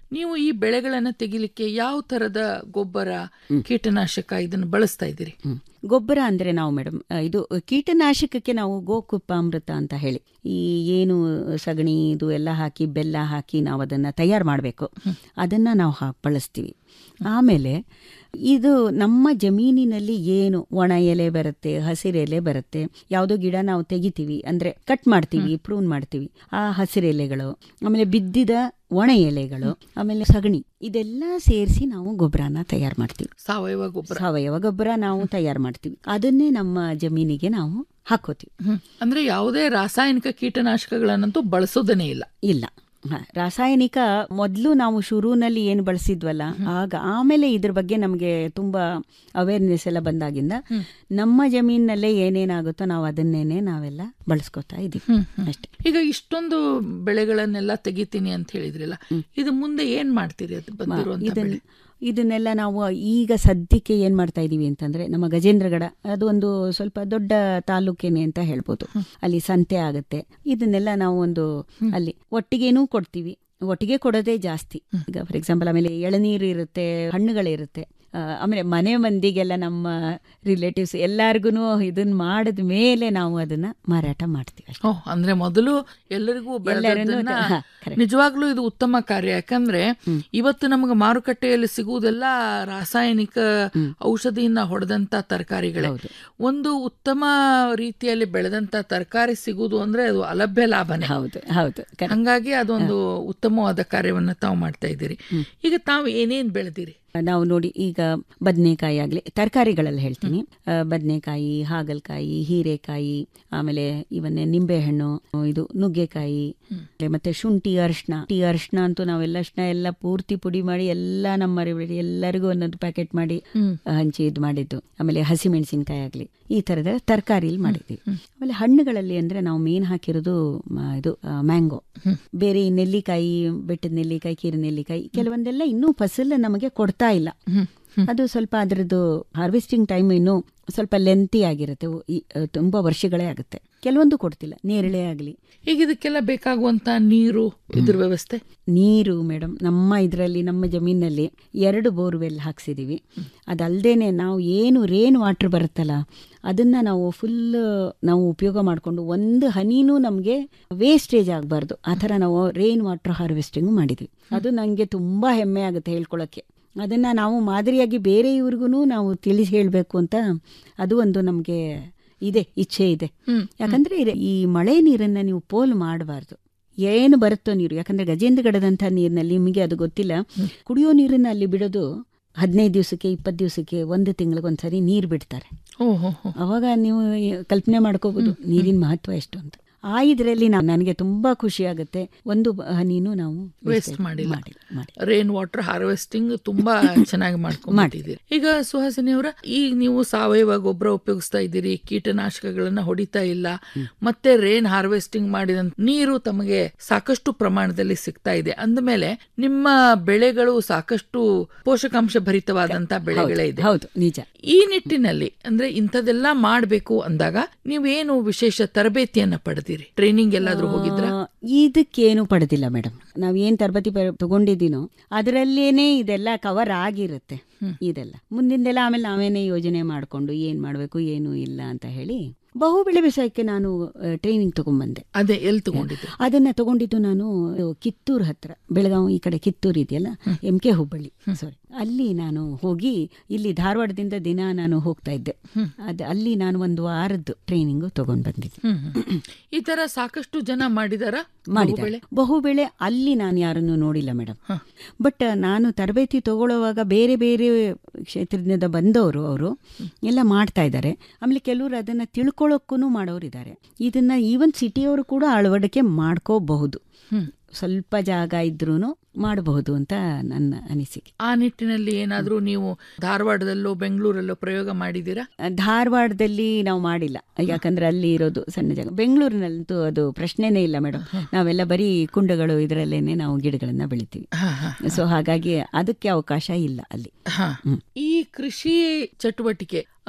ನೀವು ಈ ಬೆಳೆಗಳನ್ನ ತೆಗಿಲಿಕ್ಕೆ ಯಾವ ತರದ ಗೊಬ್ಬರ ಕೀಟನಾಶಕ ಇದನ್ನು ಬಳಸ್ತಾ ಇದ್ದೀರಿ ಗೊಬ್ಬರ ಅಂದ್ರೆ ನಾವು ಮೇಡಮ್ ಇದು ಕೀಟನಾಶಕಕ್ಕೆ ನಾವು ಗೋಕುಪ್ಪಾಮೃತ ಅಂತ ಹೇಳಿ ಈ ಏನು ಸಗಣಿ ಇದು ಎಲ್ಲ ಹಾಕಿ ಬೆಲ್ಲ ಹಾಕಿ ನಾವು ಅದನ್ನ ತಯಾರು ಮಾಡಬೇಕು ಅದನ್ನ ನಾವು ಹಾ ಬಳಸ್ತೀವಿ ಆಮೇಲೆ ಇದು ನಮ್ಮ ಜಮೀನಿನಲ್ಲಿ ಏನು ಒಣ ಎಲೆ ಬರುತ್ತೆ ಹಸಿರು ಎಲೆ ಬರುತ್ತೆ ಯಾವುದೋ ಗಿಡ ನಾವು ತೆಗಿತೀವಿ ಅಂದ್ರೆ ಕಟ್ ಮಾಡ್ತೀವಿ ಪ್ರೂನ್ ಮಾಡ್ತೀವಿ ಆ ಹಸಿರು ಎಲೆಗಳು ಆಮೇಲೆ ಬಿದ್ದಿದ ಒಣ ಎಲೆಗಳು ಆಮೇಲೆ ಸಗಣಿ ಇದೆಲ್ಲ ಸೇರಿಸಿ ನಾವು ಗೊಬ್ಬರನ ತಯಾರು ಮಾಡ್ತೀವಿ ಸಾವಯವ ಗೊಬ್ಬರ ಸಾವಯವ ಗೊಬ್ಬರ ನಾವು ತಯಾರು ಮಾಡ್ತೀವಿ ಅದನ್ನೇ ನಮ್ಮ ಜಮೀನಿಗೆ ನಾವು ಹಾಕೋತೀವಿ ಅಂದ್ರೆ ಯಾವುದೇ ರಾಸಾಯನಿಕ ಕೀಟನಾಶಕಗಳನ್ನಂತೂ ಬಳಸೋದನೇ ಇಲ್ಲ ಇಲ್ಲ ಹ, ರಾಸಾಯನಿಕ ಮೊದಲು ನಾವು ಶುರುವಿನಲ್ಲಿ ಏನು ಬಳಸಿದ್ವಲ್ಲ ಆಗ ಆಮೇಲೆ ಇದ್ರ ಬಗ್ಗೆ ನಮಗೆ ತುಂಬಾ ಅವೇರ್ನೆಸ್ ಎಲ್ಲ ಬಂದಾಗಿಂದ ನಮ್ಮ ಜಮೀನಲ್ಲೇ ಏನೇನಾಗುತ್ತೋ ನಾವು ಅದನ್ನೇನೆ ನಾವೆಲ್ಲ ಬಳಸ್ಕೊತಾ ಇದೀವಿ ಅಷ್ಟೇ ಈಗ ಇಷ್ಟೊಂದು ಬೆಳೆಗಳನ್ನೆಲ್ಲ ತೆಗಿತೀನಿ ಅಂತ ಹೇಳಿದ್ರಲ್ಲ ಇದು ಮುಂದೆ ಏನ್ ಮಾಡ್ತೀರಿ ಅದು ಬಂದಿರುವಂತ ಇದನ್ನ ಬೆಳೆ ಇದನ್ನೆಲ್ಲ ನಾವು ಈಗ ಸದ್ಯಕ್ಕೆ ಏನ್ ಮಾಡ್ತಾ ಇದೀವಿ ಅಂತಂದ್ರೆ ನಮ್ಮ ಗಜೇಂದ್ರಗಡ ಅದು ಒಂದು ಸ್ವಲ್ಪ ದೊಡ್ಡ ತಾಲೂಕೇನೆ ಅಂತ ಹೇಳ್ಬೋದು ಅಲ್ಲಿ ಸಂತೆ ಆಗುತ್ತೆ ಇದನ್ನೆಲ್ಲ ನಾವು ಒಂದು ಅಲ್ಲಿ ಒಟ್ಟಿಗೆನೂ ಕೊಡ್ತೀವಿ ಒಟ್ಟಿಗೆ ಕೊಡೋದೇ ಜಾಸ್ತಿ ಈಗ ಫಾರ್ ಎಕ್ಸಾಂಪಲ್ ಆಮೇಲೆ ಎಳನೀರು ಇರುತ್ತೆ ಹಣ್ಣುಗಳಿರುತ್ತೆ ಆ, ಆಮೇಲೆ ಮನೆ ಮಂದಿಗೆಲ್ಲ ನಮ್ಮ ರಿಲೇಟಿವ್ಸ್ ಎಲ್ಲಾರ್ಗು ಇದನ್ನ ಮಾಡಿದ ಮೇಲೆ ನಾವು ಅದನ್ನ ಮಾರಾಟ ಮಾಡ್ತೀವಿ ಅಷ್ಟೇ. ಓಹ್ ಅಂದ್ರೆ ಮೊದಲು ಎಲ್ಲರಿಗೂ ಎಲ್ಲರನ್ನೂ ಬೆಳೆದದ್ದನ್ನ ಹಾ, correct. ನಿಜವಾಗ್ಲೂ ಇದು ಉತ್ತಮ ಕಾರ್ಯ ಯಾಕಂದ್ರೆ ಇವತ್ತು ನಮಗೆ ಮಾರುಕಟ್ಟೆಯಲ್ಲಿ ಸಿಗುವುದೆಲ್ಲ ರಾಸಾಯನಿಕ ಔಷಧಿಯಿಂದ ಹೊಡೆದಂತ ತರಕಾರಿಗಳೇ ಒಂದು ಉತ್ತಮ ರೀತಿಯಲ್ಲಿ ಬೆಳೆದಂತ ತರಕಾರಿ ಸಿಗುವುದು ಅಂದ್ರೆ ಅದು ಅಲಭ್ಯ ಲಾಭನೇ ಹೌದು ಹೌದು ಹಂಗಾಗಿ ಅದೊಂದು ಉತ್ತಮವಾದ ಕಾರ್ಯವನ್ನ ತಾವು ಮಾಡ್ತಾ ಇದ್ದೀರಿ ಈಗ ತಾವು ಏನೇನ್ ಬೆಳೆದಿರಿ ನಾವು ನೋಡಿ ಈಗ ಬದನೆಕಾಯಿ ಆಗಲಿ ತರಕಾರಿಗಳಲ್ಲಿ ಹೇಳ್ತೀನಿ ಆ, ಬದನೆಕಾಯಿ ಹಾಗಲಕಾಯಿ ಹೀರೆಕಾಯಿ ಆಮೇಲೆ ಇವನ್ನೇ ನಿಂಬೆಹಣ್ಣು ಇದು ನುಗ್ಗೆಕಾಯಿ ಮತ್ತೆ ಶುಂಠಿ ಅರಿಶಿನ ಟೀ ಅರಿಶಿನ ಅಂತೂ ನಾವೆಲ್ಲ ಅರಿಶಿನ ಎಲ್ಲ ಪೂರ್ತಿ ಪುಡಿ ಮಾಡಿ ಎಲ್ಲ ನಮ್ಮ ಮರಿಬೇಡಿ ಎಲ್ಲರಿಗೂ ಒಂದೊಂದು ಪ್ಯಾಕೆಟ್ ಮಾಡಿ ಆ, ಹಂಚಿ ಇದು ಮಾಡಿದ್ದು ಆಮೇಲೆ ಹಸಿಮೆಣಸಿನಕಾಯಿ ಆಗಲಿ ಈ ತರದ ತರಕಾರಿಲಿ ಮಾಡಿದ್ದೀವಿ ಆಮೇಲೆ ಹಣ್ಣುಗಳಲ್ಲಿ ಅಂದ್ರೆ ನಾವು ಮೇನ್ ಹಾಕಿರೋದು ಮ- ಇದು ಮ್ಯಾಂಗೋ ಬೇರೆ ಈ ನೆಲ್ಲಿಕಾಯಿ ಬೆಟ್ಟದ ನೆಲ್ಲಿಕಾಯಿ ಕೀರು ನೆಲ್ಲಿಕಾಯಿ ಕೆಲವೊಂದೆಲ್ಲ ಇನ್ನೂ ಫಸಲ್ ನಮಗೆ ಕೊಡ್ತಾ ಇಲ್ಲ ಅದು ಸ್ವಲ್ಪ ಅದರದ್ದು ಹಾರ್ವೆಸ್ಟಿಂಗ್ ಟೈಮ್ ಇನ್ನು ಸ್ವಲ್ಪ ಲೆಂತಿ ಆಗಿರುತ್ತೆ ಉ- ಈ, ಅ, ತುಂಬಾ ವರ್ಷಗಳೇ ಆಗುತ್ತೆ ಕೆಲವೊಂದು ಕೊಡ್ತಿಲ್ಲ ನೇರಳೆ ಆಗಲಿ ಈಗ ಇದಕ್ಕೆಲ್ಲ ಬೇಕಾಗುವಂತ ನೀರು ಇದ್ರ ವ್ಯವಸ್ಥೆ ನೀರು ಮೇಡಮ್ ನಮ್ಮ ಇದರಲ್ಲಿ ನಮ್ಮ ಜಮೀನಲ್ಲಿ ಎರಡು ಬೋರ್ವೆಲ್ ಹಾಕ್ಸಿದೀವಿ ಅದಲ್ದೇನೆ ನಾವು ಏನು ರೇನ್ ವಾಟರ್ ಬರುತ್ತಲ್ಲ ಅದನ್ನ ನಾವು ಫುಲ್ ನಾವು ಉಪಯೋಗ ಮಾಡಿಕೊಂಡು ಒಂದು ಹನಿನೂ ನಮಗೆ ವೇಸ್ಟೇಜ್ ಆಗಬಾರ್ದು ಆ ಥರ ನಾವು ರೇನ್ ವಾಟರ್ ಹಾರ್ವೆಸ್ಟಿಂಗ್ ಮಾಡಿದ್ವಿ ಅದು ನನಗೆ ತುಂಬಾ ಹೆಮ್ಮೆ ಆಗುತ್ತೆ ಹೇಳ್ಕೊಳ್ಳೋಕ್ಕೆ ಅದನ್ನ ನಾವು ಮಾದರಿಯಾಗಿ ಬೇರೆ ಇವ್ರಿಗೂ ನಾವು ತಿಳಿಸಿ ಹೇಳಬೇಕು ಅಂತ ಅದು ಒಂದು ನಮಗೆ ಇದೆ ಇಚ್ಛೆ ಇದೆ ಯಾಕಂದ್ರೆ ಇರ- ಈ ಮಳೆ ನೀರನ್ನ ನೀವು ಪೋಲು ಮಾಡಬಾರ್ದು ಏನು ಬರುತ್ತೋ ನೀರು ಯಾಕಂದ್ರೆ ಗಜೇಂದ್ರಗಡದಂಥ ನೀರಿನಲ್ಲಿ ನಿಮಗೆ ಅದು ಗೊತ್ತಿಲ್ಲ ಕುಡಿಯೋ ನೀರನ್ನ ಅಲ್ಲಿ ಬಿಡೋದು ಹದಿನೈದು ದಿವಸಕ್ಕೆ ಇಪ್ಪತ್ತು ದಿವಸಕ್ಕೆ ಒಂದು ತಿಂಗಳಿಗೆ ಒಂದ್ಸರಿ ನೀರು ಬಿಡ್ತಾರೆ ಓಹೋ ಅವಾಗ ನೀವು ಕಲ್ಪನೆ ಮಾಡ್ಕೋಬಹುದು ನೀರಿನ ಮಹತ್ವ ಎಷ್ಟು ಅಂತ ಆ ಇದರಲ್ಲಿ ನಾವು ನನಗೆ ತುಂಬಾ ಖುಷಿ ಆಗುತ್ತೆ ಒಂದು ಬ- ಹನಿನೂ ನಾವು ವೇಸ್ಟ್ ಮಾಡಿಲ್ಲ ರೇನ್ ವಾಟರ್ ಹಾರ್ವೆಸ್ಟಿಂಗ್ ತುಂಬಾ ಚೆನ್ನಾಗಿ ಮಾಡ್ಕೊಂಡಿದ್ದೀರಿ ಈಗ ಸುಹಾಸಿನಿ ಅವರ ಈಗ ನೀವು ಸಾವಯವ ಗೊಬ್ಬರ ಉಪಯೋಗಿಸ್ತಾ ಇದ್ದೀರಿ ಕೀಟನಾಶಕಗಳನ್ನ ಹೊಡಿತಾ ಇಲ್ಲ ಮತ್ತೆ ರೇನ್ ಹಾರ್ವೆಸ್ಟಿಂಗ್ ಮಾಡಿದ ನೀರು ತಮಗೆ ಸಾಕಷ್ಟು ಪ್ರಮಾಣದಲ್ಲಿ ಸಿಗ್ತಾ ಇದೆ ಅಂದಮೇಲೆ ನಿಮ್ಮ ಬೆಳೆಗಳು ಸಾಕಷ್ಟು ಪೋಷಕಾಂಶ ಭರಿತವಾದಂತ ಬೆಳೆಗಳೇ ಇದೆ ಹೌದು ನಿಜ ಈ ನಿಟ್ಟಿನಲ್ಲಿ ಅಂದ್ರೆ ಇಂಥದೆಲ್ಲ ಮಾಡ್ಬೇಕು ಅಂದಾಗ ನೀವೇನು ವಿಶೇಷ ತರಬೇತಿಯನ್ನ ಪಡೆದಿರಿ ಟ್ರೈನಿಂಗ್ ಎಲ್ಲಾದ್ರೂ ಹೋಗಿದ್ರ ಆ, ಇದಕ್ಕೇನು ಪಡೆದಿಲ್ಲ ಮೇಡಮ್ ನಾವ್ ಏನ್ ತರಬೇತಿ ಪ- ತಗೊಂಡಿದ್ದೀನೋ ಅದರಲ್ಲೇನೆ ಇದೆಲ್ಲ ಕವರ್ ಆಗಿರುತ್ತೆ ಇದೆಲ್ಲ ಮುಂದಿಂದೆಲ್ಲ ಆಮೇಲೆ ನಾವೇನೇ ಯೋಜನೆ ಮಾಡ್ಕೊಂಡು ಏನ್ ಮಾಡ್ಬೇಕು ಏನು ಇಲ್ಲ ಅಂತ ಹೇಳಿ ಬಹು ಬೆಳೆ ಬೇಸಾಯಕ್ಕೆ ನಾನು ಟ್ರೈನಿಂಗ್ ತಗೊಂಡ್ಬಂದೆ ಅದೇ ಎಲ್ಲಿ ತಗೊಂಡಿದ್ದೆ ಅದನ್ನ ತಗೊಂಡಿದ್ದು ನಾನು ಕಿತ್ತೂರ್ ಹತ್ರ ಬೆಳಗಾವಿ ಈ ಕಡೆ ಕಿತ್ತೂರ್ ಇದೆಯಲ್ಲ ಎಂ ಕೆ ಹುಬ್ಬಳ್ಳಿ ಸಾರಿ ಅಲ್ಲಿ ನಾನು ಹೋಗಿ ಇಲ್ಲಿ ಧಾರವಾಡದಿಂದ ದಿನ ನಾನು ಹೋಗ್ತಾ ಇದ್ದೆ ಅದ್ ಅಲ್ಲಿ ನಾನು ಒಂದು ವಾರದ್ದು ಟ್ರೈನಿಂಗ್ ತಗೊಂಡ್ ಬಂದಿದ್ದೆ ಹ್ಮ್, ಹ್ಮ್. ಈ ತರ ಸಾಕಷ್ಟು ಜನ ಮಾಡಿದಾರ ಮಾಡಿದ್ದಾರೆ ಬಹುಬೆಳೆ ಅಲ್ಲಿ ನಾನು ಯಾರನ್ನು ನೋಡಿಲ್ಲ ಮೇಡಮ್ ಬಟ್ ನಾನು ತರಬೇತಿ ತಗೊಳ್ಳುವಾಗ ಬೇರೆ ಬೇರೆ ಕ್ಷೇತ್ರದಿಂದ ಬಂದವರು ಅವರು ಎಲ್ಲ ಮಾಡ್ತಾ ಇದ್ದಾರೆ ಆಮೇಲೆ ಕೆಲವರು ಅದನ್ನ ತಿಳ್ಕೊಳ್ಳೋಕ್ಕೂ ಮಾಡೋರು ಇದ್ದಾರೆ ಇದನ್ನ ಈವನ್ ಸಿಟಿಯವರು ಕೂಡ ಅಳವಡಿಕೆ ಮಾಡ್ಕೋಬಹುದು ಸ್ವಲ್ಪ ಜಾಗ ಇದ್ರೂ ಮಾಡಬಹುದು ಅಂತ ನನ್ನ ಅನಿಸಿಕೆ ಆ ನಿಟ್ಟಿನಲ್ಲಿ ಏನಾದ್ರೂ ನೀವು ಧಾರವಾಡದಲ್ಲೋ ಬೆಂಗಳೂರಲ್ಲೋ ಪ್ರಯೋಗ ಮಾಡಿದ್ದೀರಾ ಧಾರವಾಡದಲ್ಲಿ ನಾವು ಮಾಡಿಲ್ಲ ಯಾಕಂದ್ರೆ ಅಲ್ಲಿ ಇರೋದು ಸಣ್ಣ ಜಾಗ ಬೆಂಗಳೂರಿನಲ್ಲಂತೂ ಅದು ಪ್ರಶ್ನೆನೇ ಇಲ್ಲ ಮೇಡಮ್ ನಾವೆಲ್ಲ ಬರೀ ಕುಂಡಗಳು ಇದರಲ್ಲೇನೆ ನಾವು ಗಿಡಗಳನ್ನ ಬೆಳಿತೀವಿ ಸೊ ಹಾಗಾಗಿ ಅದಕ್ಕೆ ಅವಕಾಶ ಇಲ್ಲ ಅಲ್ಲಿ ಹಾ. ಈ ಕೃಷಿ ಚಟುವಟಿಕೆ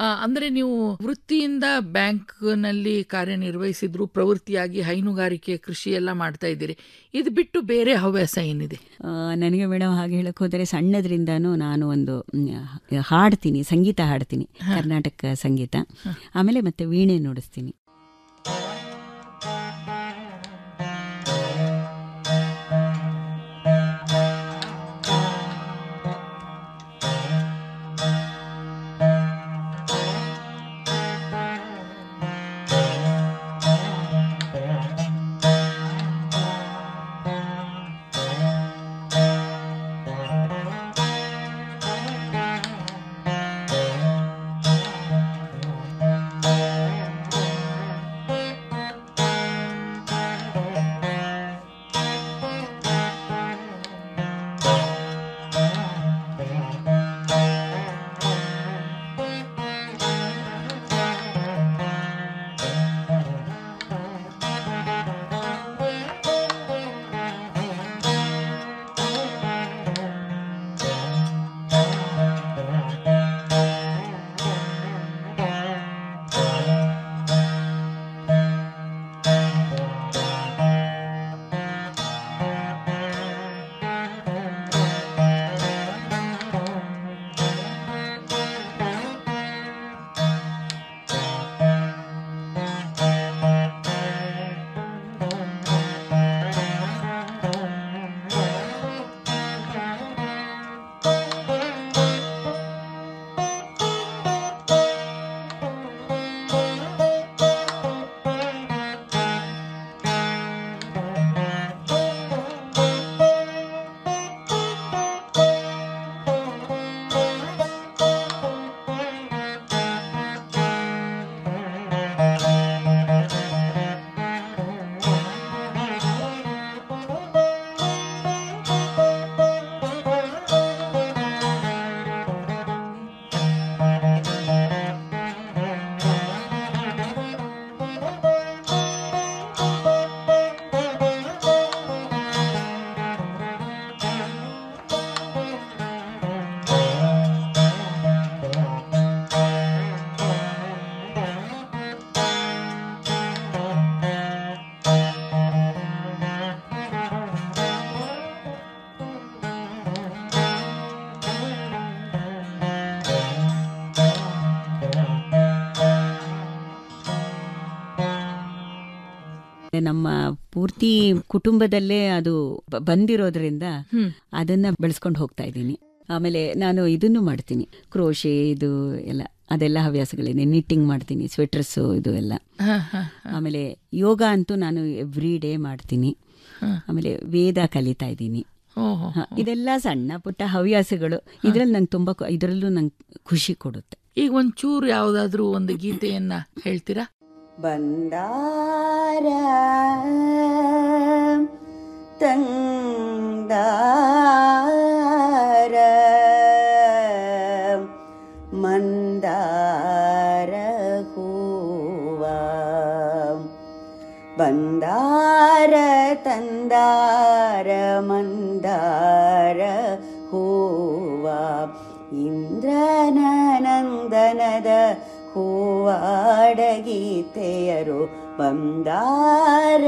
ಆ, ಅಂದ್ರೆ ನೀವು ವೃತ್ತಿಯಿಂದ ಬ್ಯಾಂಕ್ನಲ್ಲಿ ಕಾರ್ಯನಿರ್ವಹಿಸಿದ್ರು ಪ್ರವೃತ್ತಿಯಾಗಿ ಹೈನುಗಾರಿಕೆ ಕೃಷಿ ಎಲ್ಲ ಮಾಡ್ತಾ ಇದ್ದೀರಿ ಇದು ಬಿಟ್ಟು ಬೇರೆ ಹವ್ಯಾಸ ಏನಿದೆ ಆ, ನನಗೆ ಮೇಡಮ್ ಹಾಗೆ ಹೇಳಕ್ ಹೋದರೆ ಸಣ್ಣದ್ರಿಂದಾನು ನಾನು ಒಂದು ಮ್, ಹಾಡ್ತೀನಿ ಸಂಗೀತ ಹಾಡ್ತೀನಿ ಕರ್ನಾಟಕ ಸಂಗೀತ ಆಮೇಲೆ ಮತ್ತೆ ವೀಣೆ ನುಡಿಸ್ತೀನಿ ನಮ್ಮ ಪೂರ್ತಿ ಕುಟುಂಬದಲ್ಲೇ ಅದು ಬ- ಬಂದಿರೋದ್ರಿಂದ ಅದನ್ನ ಬೆಳೆಸ್ಕೊಂಡು ಹೋಗ್ತಾ ಇದ್ದೀನಿ ಆಮೇಲೆ ನಾನು ಇದನ್ನು ಮಾಡ್ತೀನಿ ಕ್ರೋಶೆ ಇದು ಎಲ್ಲ ಅದೆಲ್ಲ ಹವ್ಯಾಸಗಳೇನೆ ನಿಟ್ಟಿಂಗ್ ಮಾಡ್ತೀನಿ ಸ್ವೆಟರ್ಸು ಇದು ಎಲ್ಲ ಹ, ಹ, ಆಮೇಲೆ ಯೋಗ ಅಂತೂ ನಾನು ಎವ್ರಿ ಡೇ ಮಾಡ್ತೀನಿ ಆಮೇಲೆ ವೇದ ಕಲಿತಾ ಇದ್ದೀನಿ ಓಹೋ ಹ, ಇದೆಲ್ಲ ಸಣ್ಣ ಪುಟ್ಟ ಹವ್ಯಾಸಗಳು ಇದ್ರಲ್ಲಿ ನಂಗೆ ತುಂಬಾ ಖು- ಇದರಲ್ಲೂ ನಂಗೆ ಖುಷಿ ಕೊಡುತ್ತೆ ಈಗ ಒಂಚೂರು ಯಾವ್ದಾದ್ರೂ ಒಂದು ಗೀತೆಯನ್ನ ಹೇಳ್ತೀರಾ ಬಂದಾರ ತಂದಾರ ಮಂದಾರ ಹೂವ ಬಂದಾರ ತಂದಾರ ಮಂದಾರ ಹೂವ ಇಂದ್ರನ ನಂದನದ ಹೂವಾಡಗೀತೆಯರು ಬಂದಾರ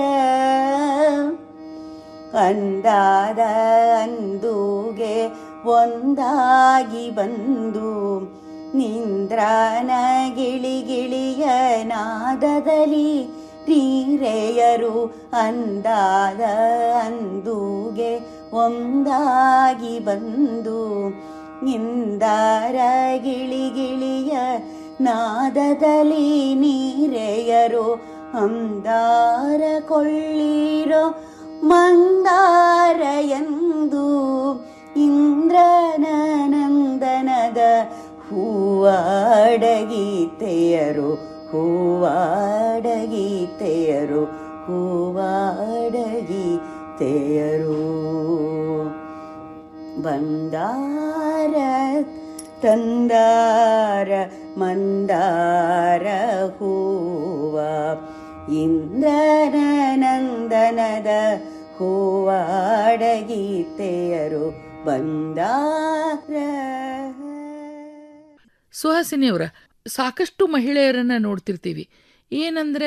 ಅಂದಾದ ಅಂದುಗೆ ಒಂದಾಗಿ ಬಂದು ನಿಂದ್ರನ ಗಿಳಿಗಿಳಿಯ ನಾದದಲ್ಲಿ ನೀರೆಯರು ಅಂದಾದ ಅಂದುಗೆ ಒಂದಾಗಿ ಬಂದು ನಿಂದಾರ ಗಿಳಿಗಿಳಿಯ ನಾದದಲ್ಲಿ ನೀರೆಯರು ಅಂದಾರ ಕೊಳ್ಳಿರೋ ಮಂದಾರ ಎಂದು ಇಂದ್ರನ ನಂದನದ ಹೂವಾಡಗೀತೆಯರು ಹೂವಾಡಗೀತೆಯರು ಹೂವಾಡಗೀತೆಯರು ಬಂದಾರ ತಂದಾರ ಮಂದಾರ ಹೂವ ಇಂದ್ರನ ನಂದನದ ಹೂವಾಡಗೀತೆಯರು ಬಂದಾರ ಸುಹಾಸಿನಿಯವರ ಸಾಕಷ್ಟು ಮಹಿಳೆಯರನ್ನ ನೋಡ್ತಿರ್ತೀವಿ ಏನಂದ್ರೆ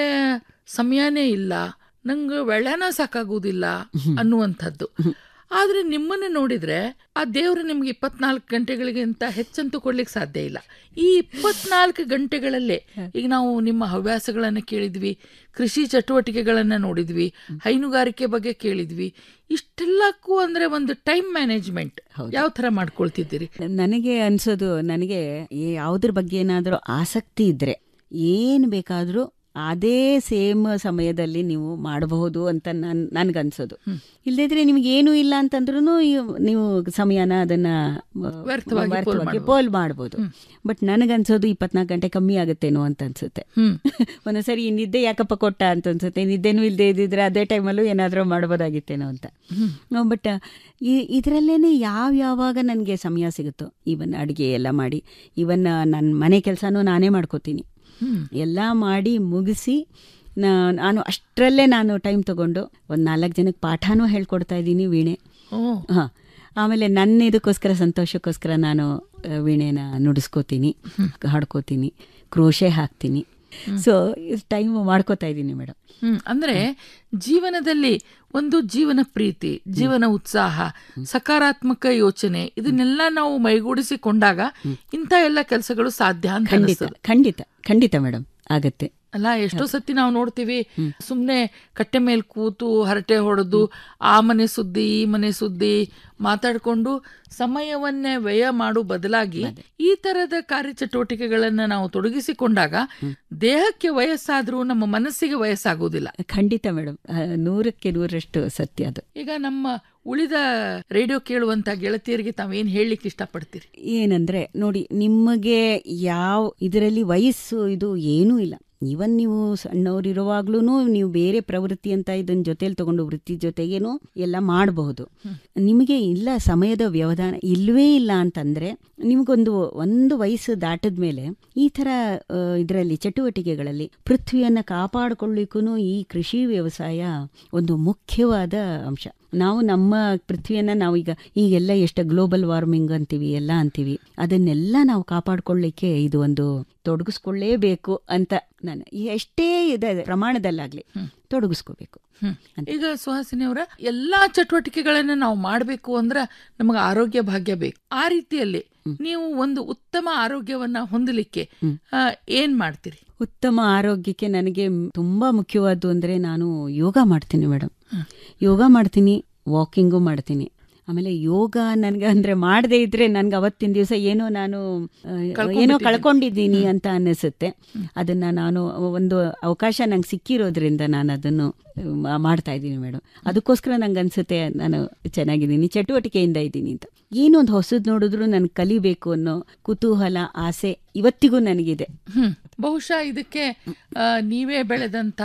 ಸಮಯನೇ ಇಲ್ಲ ನಂಗೆ ವೆಳ್ಳನ ಸಾಕಾಗುವುದಿಲ್ಲ ಅನ್ನುವಂಥದ್ದು ಆದ್ರೆ ನಿಮ್ಮನ್ನ ನೋಡಿದ್ರೆ ಆ ದೇವರು ನಿಮ್ಗೆ ಇಪ್ಪತ್ನಾಲ್ಕು ಗಂಟೆಗಳಿಗಿಂತ ಹೆಚ್ಚಂತೂ ಕೊಡ್ಲಿಕ್ಕೆ ಸಾಧ್ಯ ಇಲ್ಲ ಈ ಇಪ್ಪತ್ನಾಲ್ಕು ಗಂಟೆಗಳಲ್ಲೇ ಈಗ ನಾವು ನಿಮ್ಮ ಹವ್ಯಾಸಗಳನ್ನ ಕೇಳಿದ್ವಿ ಕೃಷಿ ಚಟುವಟಿಕೆಗಳನ್ನ ನೋಡಿದ್ವಿ ಹೈನುಗಾರಿಕೆ ಬಗ್ಗೆ ಕೇಳಿದ್ವಿ ಇಷ್ಟೆಲ್ಲಕ್ಕೂ ಅಂದ್ರೆ ಒಂದು ಟೈಮ್ ಮ್ಯಾನೇಜ್ಮೆಂಟ್ ಯಾವ ತರ ಮಾಡ್ಕೊಳ್ತಿದ್ದೀರಿ ನನಗೆ ಅನ್ಸೋದು ನನಗೆ ಯಾವುದ್ರ ಬಗ್ಗೆ ಏನಾದರೂ ಆಸಕ್ತಿ ಇದ್ರೆ ಏನು ಬೇಕಾದರೂ ಅದೇ ಸೇಮ್ ಸಮಯದಲ್ಲಿ ನೀವು ಮಾಡಬಹುದು ಅಂತ ನನ್ ನನ್ಗನ್ಸೋದು ಇಲ್ಲದಿದ್ರೆ ನಿಮ್ಗೆ ಏನೂ ಇಲ್ಲ ಅಂತಂದ್ರೂ ನೀವು ಸಮಯನ ಅದನ್ನ ಆ, ವ್ಯರ್ಥವಾಗಿ ಪೋಲ್ ವ್ಯರ್ಥವಾಗಿ ಮಾಡ್ಬೋದು. ಪೋಲ್ ಮಾಡ್ಬೋದು ಬಟ್ ನನಗನ್ಸೋದು ಇಪ್ಪತ್ನಾಲ್ಕು ಗಂಟೆ ಕಮ್ಮಿ ಆಗುತ್ತೇನೋ ಅಂತ ಅನ್ಸುತ್ತೆ ಒಂದೊಂದ್ಸರಿ ಈ ನಿದ್ದೆ ಯಾಕಪ್ಪ ಕೊಟ್ಟ ಅಂತ ಅನ್ಸುತ್ತೆ ನಿದ್ದೆನೂ ಇಲ್ಲದೆ ಇದ್ದಿದ್ರೆ ಅದೇ ಟೈಮಲ್ಲೂ ಏನಾದರೂ ಮಾಡ್ಬೋದಾಗಿತ್ತೇನೋ ಅಂತ ಬಟ್ ಇದರಲ್ಲೇನೆ ಯಾವ ಯಾವಾಗ ನನಗೆ ಸಮಯ ಸಿಗುತ್ತೋ ಇವನ್ ಅಡುಗೆ ಎಲ್ಲ ಮಾಡಿ ಇವನ್ ನನ್ನ ಮನೆ ಕೆಲಸನೂ ನಾನೇ ಮಾಡ್ಕೋತೀನಿ ಎಲ್ಲ ಮಾಡಿ ಮುಗಿಸಿ ನಾ- ನಾನು ಅಷ್ಟರಲ್ಲೇ ನಾನು ಟೈಮ್ ತಗೊಂಡು ಒಂದು ನಾಲ್ಕು ಜನಕ್ಕೆ ಪಾಠನೂ ಹೇಳ್ಕೊಡ್ತಾ ಇದ್ದೀನಿ ವೀಣೆ ಹಾಂ ಆಮೇಲೆ ನನ್ನ ಇದಕ್ಕೋಸ್ಕರ ಸಂತೋಷಕ್ಕೋಸ್ಕರ ನಾನು ಆ, ವೀಣೆನ ನುಡಿಸ್ಕೋತೀನಿ ಹಾಡ್ಕೋತೀನಿ ಕ್ರೋಶೆ ಹಾಕ್ತೀನಿ ಸೊ ಟೈಮ್ ಮಾಡ್ಕೋತಾ ಇದ್ದೀನಿ ಮೇಡಮ್ ಹ್ಮ್ ಅಂದ್ರೆ ಜೀವನದಲ್ಲಿ ಒಂದು ಜೀವನ ಪ್ರೀತಿ ಜೀವನ ಉತ್ಸಾಹ ಸಕಾರಾತ್ಮಕ ಯೋಚನೆ ಇದನ್ನೆಲ್ಲ ನಾವು ಮೈಗೂಡಿಸಿಕೊಂಡಾಗ ಇಂಥ ಎಲ್ಲ ಕೆಲಸಗಳು ಸಾಧ್ಯ ಅಂತ ಖಂಡಿತ ಅನಿಸ್ತದೆ. ಖಂಡಿತ ಖಂಡಿತ ಮೇಡಮ್ ಆಗತ್ತೆ ಅಲ್ಲ ಎಷ್ಟೋ ಸತಿ ನಾವು ನೋಡ್ತೀವಿ ಸುಮ್ನೆ ಕಟ್ಟೆ ಮೇಲೆ ಕೂತು ಹರಟೆ ಹೊಡೆದು ಆ ಮನೆ ಸುದ್ದಿ ಈ ಮನೆ ಸುದ್ದಿ ಮಾತಾಡ್ಕೊಂಡು ಸಮಯವನ್ನೇ ವ್ಯಯ ಮಾಡು ಬದಲಾಗಿ ಈ ತರದ ಕಾರ್ಯಚಟುವಟಿಕೆಗಳನ್ನ ನಾವು ತೊಡಗಿಸಿಕೊಂಡಾಗ ದೇಹಕ್ಕೆ ವಯಸ್ಸಾದ್ರೂ ನಮ್ಮ ಮನಸ್ಸಿಗೆ ವಯಸ್ಸಾಗುವುದಿಲ್ಲ ಖಂಡಿತ ಮೇಡಮ್ ನೂರಕ್ಕೆ ನೂರಷ್ಟು ಸತ್ಯ ಅದು ಈಗ ನಮ್ಮ ಉಳಿದ ರೇಡಿಯೋ ಕೇಳುವಂತ ಗೆಳತಿಯರಿಗೆ ತಾವೇನ್ ಹೇಳಲಿಕ್ಕೆ ಇಷ್ಟಪಡ್ತೀರಿ ಏನಂದ್ರೆ ನೋಡಿ ನಿಮಗೆ ಯಾವ ಇದರಲ್ಲಿ ವಯಸ್ಸು ಇದು ಏನೂ ಇಲ್ಲ ಇವನ್ ನೀವು ಸಣ್ಣವರಿರುವಾಗ್ಲೂ ನೀವು ಬೇರೆ ಪ್ರವೃತ್ತಿ ಅಂತ ಇದನ್ನ ಜೊತೆಲಿ ತಗೊಂಡು ವೃತ್ತಿ ಜೊತೆಗೇನು ಎಲ್ಲ ಮಾಡಬಹುದು ನಿಮಗೆ ಇಲ್ಲ ಸಮಯದ ವ್ಯವಧಾನ ಇಲ್ವೇ ಇಲ್ಲ ಅಂತಂದ್ರೆ ನಿಮಗೊಂದು ಒಂದು ವಯಸ್ಸು ದಾಟದ ಮೇಲೆ ಈ ತರ ಇದರಲ್ಲಿ ಚಟುವಟಿಕೆಗಳಲ್ಲಿ ಪೃಥ್ವಿಯನ್ನ ಕಾಪಾಡಿಕೊಳ್ಳಿಕ್ಕೂ ಈ ಕೃಷಿ ವ್ಯವಸಾಯ ಒಂದು ಮುಖ್ಯವಾದ ಅಂಶ ನಾವು ನಮ್ಮ ಪೃಥ್ವಿಯನ್ನ ನಾವೀಗ ಈಗೆಲ್ಲ ಎಷ್ಟು ಗ್ಲೋಬಲ್ ವಾರ್ಮಿಂಗ್ ಅಂತೀವಿ ಎಲ್ಲ ಅಂತೀವಿ ಅದನ್ನೆಲ್ಲ ನಾವು ಕಾಪಾಡ್ಕೊಳ್ಳಿಕ್ಕೆ ಇದು ಒಂದು ತೊಡಗಿಸ್ಕೊಳ್ಳೇಬೇಕು ಅಂತ ನಾನು ಎಷ್ಟೇ ಇದೆ ಪ್ರಮಾಣದಲ್ಲಾಗ್ಲಿ ತೊಡಗಿಸ್ಕೋಬೇಕು ಈಗ ಸುಹಾಸಿನಿ ಅವರ ಎಲ್ಲಾ ಚಟುವಟಿಕೆಗಳನ್ನ ನಾವು ಮಾಡಬೇಕು ಅಂದ್ರ ನಮಗೆ ಆರೋಗ್ಯ ಭಾಗ್ಯ ಬೇಕು ಆ ರೀತಿಯಲ್ಲಿ ನೀವು ಒಂದು ಉತ್ತಮ ಆರೋಗ್ಯವನ್ನ ಹೊಂದಲಿಕ್ಕೆ ಆ, ಏನ್ ಮಾಡ್ತೀರಿ ಉತ್ತಮ ಆರೋಗ್ಯಕ್ಕೆ ನನಗೆ ಮ್- ತುಂಬಾ ಮುಖ್ಯವಾದ್ದು ಅಂದ್ರೆ ನಾನು ಯೋಗ ಮಾಡ್ತೀನಿ ಮೇಡಮ್ ಯೋಗ ಮಾಡ್ತೀನಿ ವಾಕಿಂಗು ಮಾಡ್ತೀನಿ ಆಮೇಲೆ ಯೋಗ ನನ್ಗೆ ಅಂದ್ರೆ ಮಾಡದೇ ಇದ್ರೆ ನನ್ಗೆ ಅವತ್ತಿನ ದಿವಸ ಏನೋ ನಾನು ಆ, ಏನೋ ಕಳ್ಕೊಂಡ್ಬಿಟ್ಟಿದ್ದೀನಿ. ಕಳ್ಕೊಂಡಿದ್ದೀನಿ ಅಂತ ಅನಿಸುತ್ತೆ ಅದನ್ನ ನಾನು ಒಂದು ಅವಕಾಶ ನಂಗೆ ಸಿಕ್ಕಿರೋದ್ರಿಂದ ನಾನು ಅದನ್ನು ಮಾ- ಮಾಡ್ತಾ ಇದ್ದೀನಿ ಮೇಡಮ್ ಅದಕ್ಕೋಸ್ಕರ ನಂಗೆ ಅನ್ಸುತ್ತೆ ನಾನು ಚೆನ್ನಾಗಿದ್ದೀನಿ ಚಟುವಟಿಕೆಯಿಂದ ಇದ್ದೀನಿ ಅಂತ ಏನೋ ಒಂದು ಹೊಸದು ನೋಡಿದ್ರು ನನ್ಗೆ ಕಲಿಬೇಕು ಅನ್ನೋ ಕುತೂಹಲ ಆಸೆ ಇವತ್ತಿಗೂ ನನಗಿದೆ ಹ್ಮ್ ಬಹುಶಃ ಇದಕ್ಕೆ ಆ, ನೀವೇ ಬೆಳೆದಂತ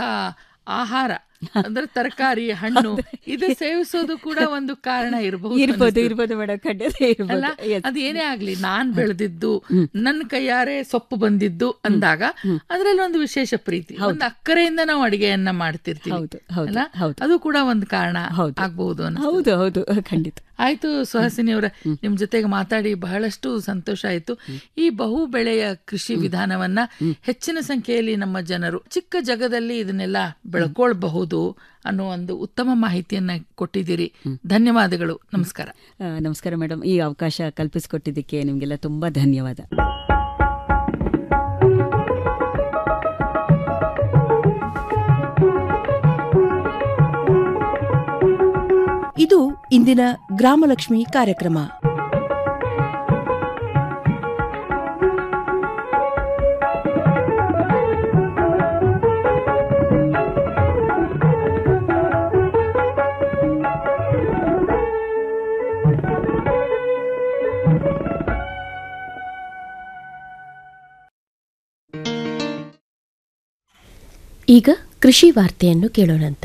ಆಹಾರ ಅಂದ್ರೆ ತರಕಾರಿ ಹಣ್ಣು ಇದು ಸೇವಿಸೋದು ಕೂಡ ಒಂದು ಕಾರಣ ಇರಬಹುದು ಇರ್ಬೋದು ಅನಿಸ್ತದೆ. ಇರ್ಬೋದು ಮೇಡಮ್ ಖಂಡಿತ ಇರ್ಬೋದು ಅಲ್ಲ Yes. ಅದು ಏನೇ ಆಗ್ಲಿ ನಾನ್ ಬೆಳೆದಿದ್ದು ನನ್ನ ಕೈಯಾರೆ ಸೊಪ್ಪು ಬಂದಿದ್ದು ಅಂದಾಗ ಅದ್ರಲ್ಲಿ ಒಂದು ವಿಶೇಷ ಪ್ರೀತಿ ಒಂದು ಅಕ್ಕರೆಯಿಂದ ನಾವು ಅಡಿಗೆಯನ್ನ ಮಾಡ್ತಿರ್ತೀವಿ ಹೌದು, ಹೌದು, ಅಲ್ಲ ಹೌದು. ಅದು ಕೂಡ ಒಂದು ಕಾರಣ ಆಗ್ಬಹುದು ಹೌದು ಹೌದು ಖಂಡಿತ ಆಯ್ತು ಸುಹಾಸಿನಿ ಅವರ ನಿಮ್ ಜೊತೆಗೆ ಮಾತಾಡಿ ಬಹಳಷ್ಟು ಸಂತೋಷ ಆಯ್ತು ಈ ಬಹು ಬೆಳೆಯ ಕೃಷಿ ವಿಧಾನವನ್ನ ಹೆಚ್ಚಿನ ಸಂಖ್ಯೆಯಲ್ಲಿ ನಮ್ಮ ಜನರು ಚಿಕ್ಕ ಜಗದಲ್ಲಿ ಇದನ್ನೆಲ್ಲ ಬೆಳ್ಕೊಳ್ಬಹುದು ಅನ್ನೋ ಒಂದು ಉತ್ತಮ ಮಾಹಿತಿಯನ್ನ ಕೊಟ್ಟಿದ್ದೀರಿ ಧನ್ಯವಾದಗಳು ನಮಸ್ಕಾರ ಆ, ನಮಸ್ಕಾರ ಮೇಡಮ್ ಈ ಅವಕಾಶ ಕಲ್ಪಿಸಿಕೊಟ್ಟಿದ್ದಕ್ಕೆ ನಿಮಗೆಲ್ಲ ತುಂಬಾ ಧನ್ಯವಾದ ಇದು ಇಂದಿನ ಗ್ರಾಮಲಕ್ಷ್ಮಿ ಕಾರ್ಯಕ್ರಮ ಈಗ ಕೃಷಿ ವಾರ್ತೆಯನ್ನು ಕೇಳೋಣಂತ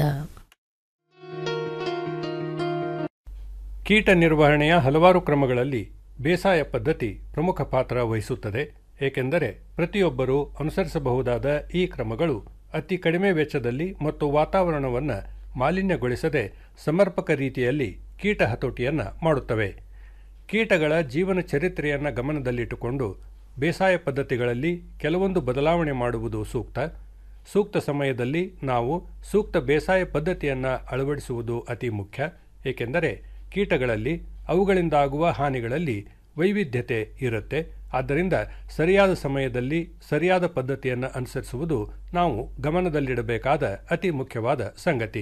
ಕೀಟ ನಿರ್ವಹಣೆಯ ಹಲವಾರು ಕ್ರಮಗಳಲ್ಲಿ ಬೇಸಾಯ ಪದ್ಧತಿ ಪ್ರಮುಖ ಪಾತ್ರ ವಹಿಸುತ್ತದೆ ಏಕೆಂದರೆ ಪ್ರತಿಯೊಬ್ಬರೂ ಅನುಸರಿಸಬಹುದಾದ ಈ ಕ್ರಮಗಳು ಅತಿ ಕಡಿಮೆ ವೆಚ್ಚದಲ್ಲಿ ಮತ್ತು ವಾತಾವರಣವನ್ನು ಮಾಲಿನ್ಯಗೊಳಿಸದೆ ಸಮರ್ಪಕ ರೀತಿಯಲ್ಲಿ ಕೀಟ ಹತೋಟಿಯನ್ನು ಮಾಡುತ್ತವೆ ಕೀಟಗಳ ಜೀವನ ಚರಿತ್ರೆಯನ್ನು ಗಮನದಲ್ಲಿಟ್ಟುಕೊಂಡು ಬೇಸಾಯ ಪದ್ಧತಿಗಳಲ್ಲಿ ಕೆಲವೊಂದು ಬದಲಾವಣೆ ಮಾಡುವುದು ಸೂಕ್ತ ಸೂಕ್ತ ಸಮಯದಲ್ಲಿ ನಾವು ಸೂಕ್ತ ಬೇಸಾಯ ಪದ್ಧತಿಯನ್ನು ಅಳವಡಿಸುವುದು ಅತಿ ಮುಖ್ಯ ಏಕೆಂದರೆ ಕೀಟಗಳಲ್ಲಿ ಅವುಗಳಿಂದಾಗುವ ಹಾನಿಗಳಲ್ಲಿ ವೈವಿಧ್ಯತೆ ಇರುತ್ತೆ ಆದ್ದರಿಂದ ಸರಿಯಾದ ಸಮಯದಲ್ಲಿ ಸರಿಯಾದ ಪದ್ಧತಿಯನ್ನು ಅನುಸರಿಸುವುದು ನಾವು ಗಮನದಲ್ಲಿಡಬೇಕಾದ ಅತಿ ಮುಖ್ಯವಾದ ಸಂಗತಿ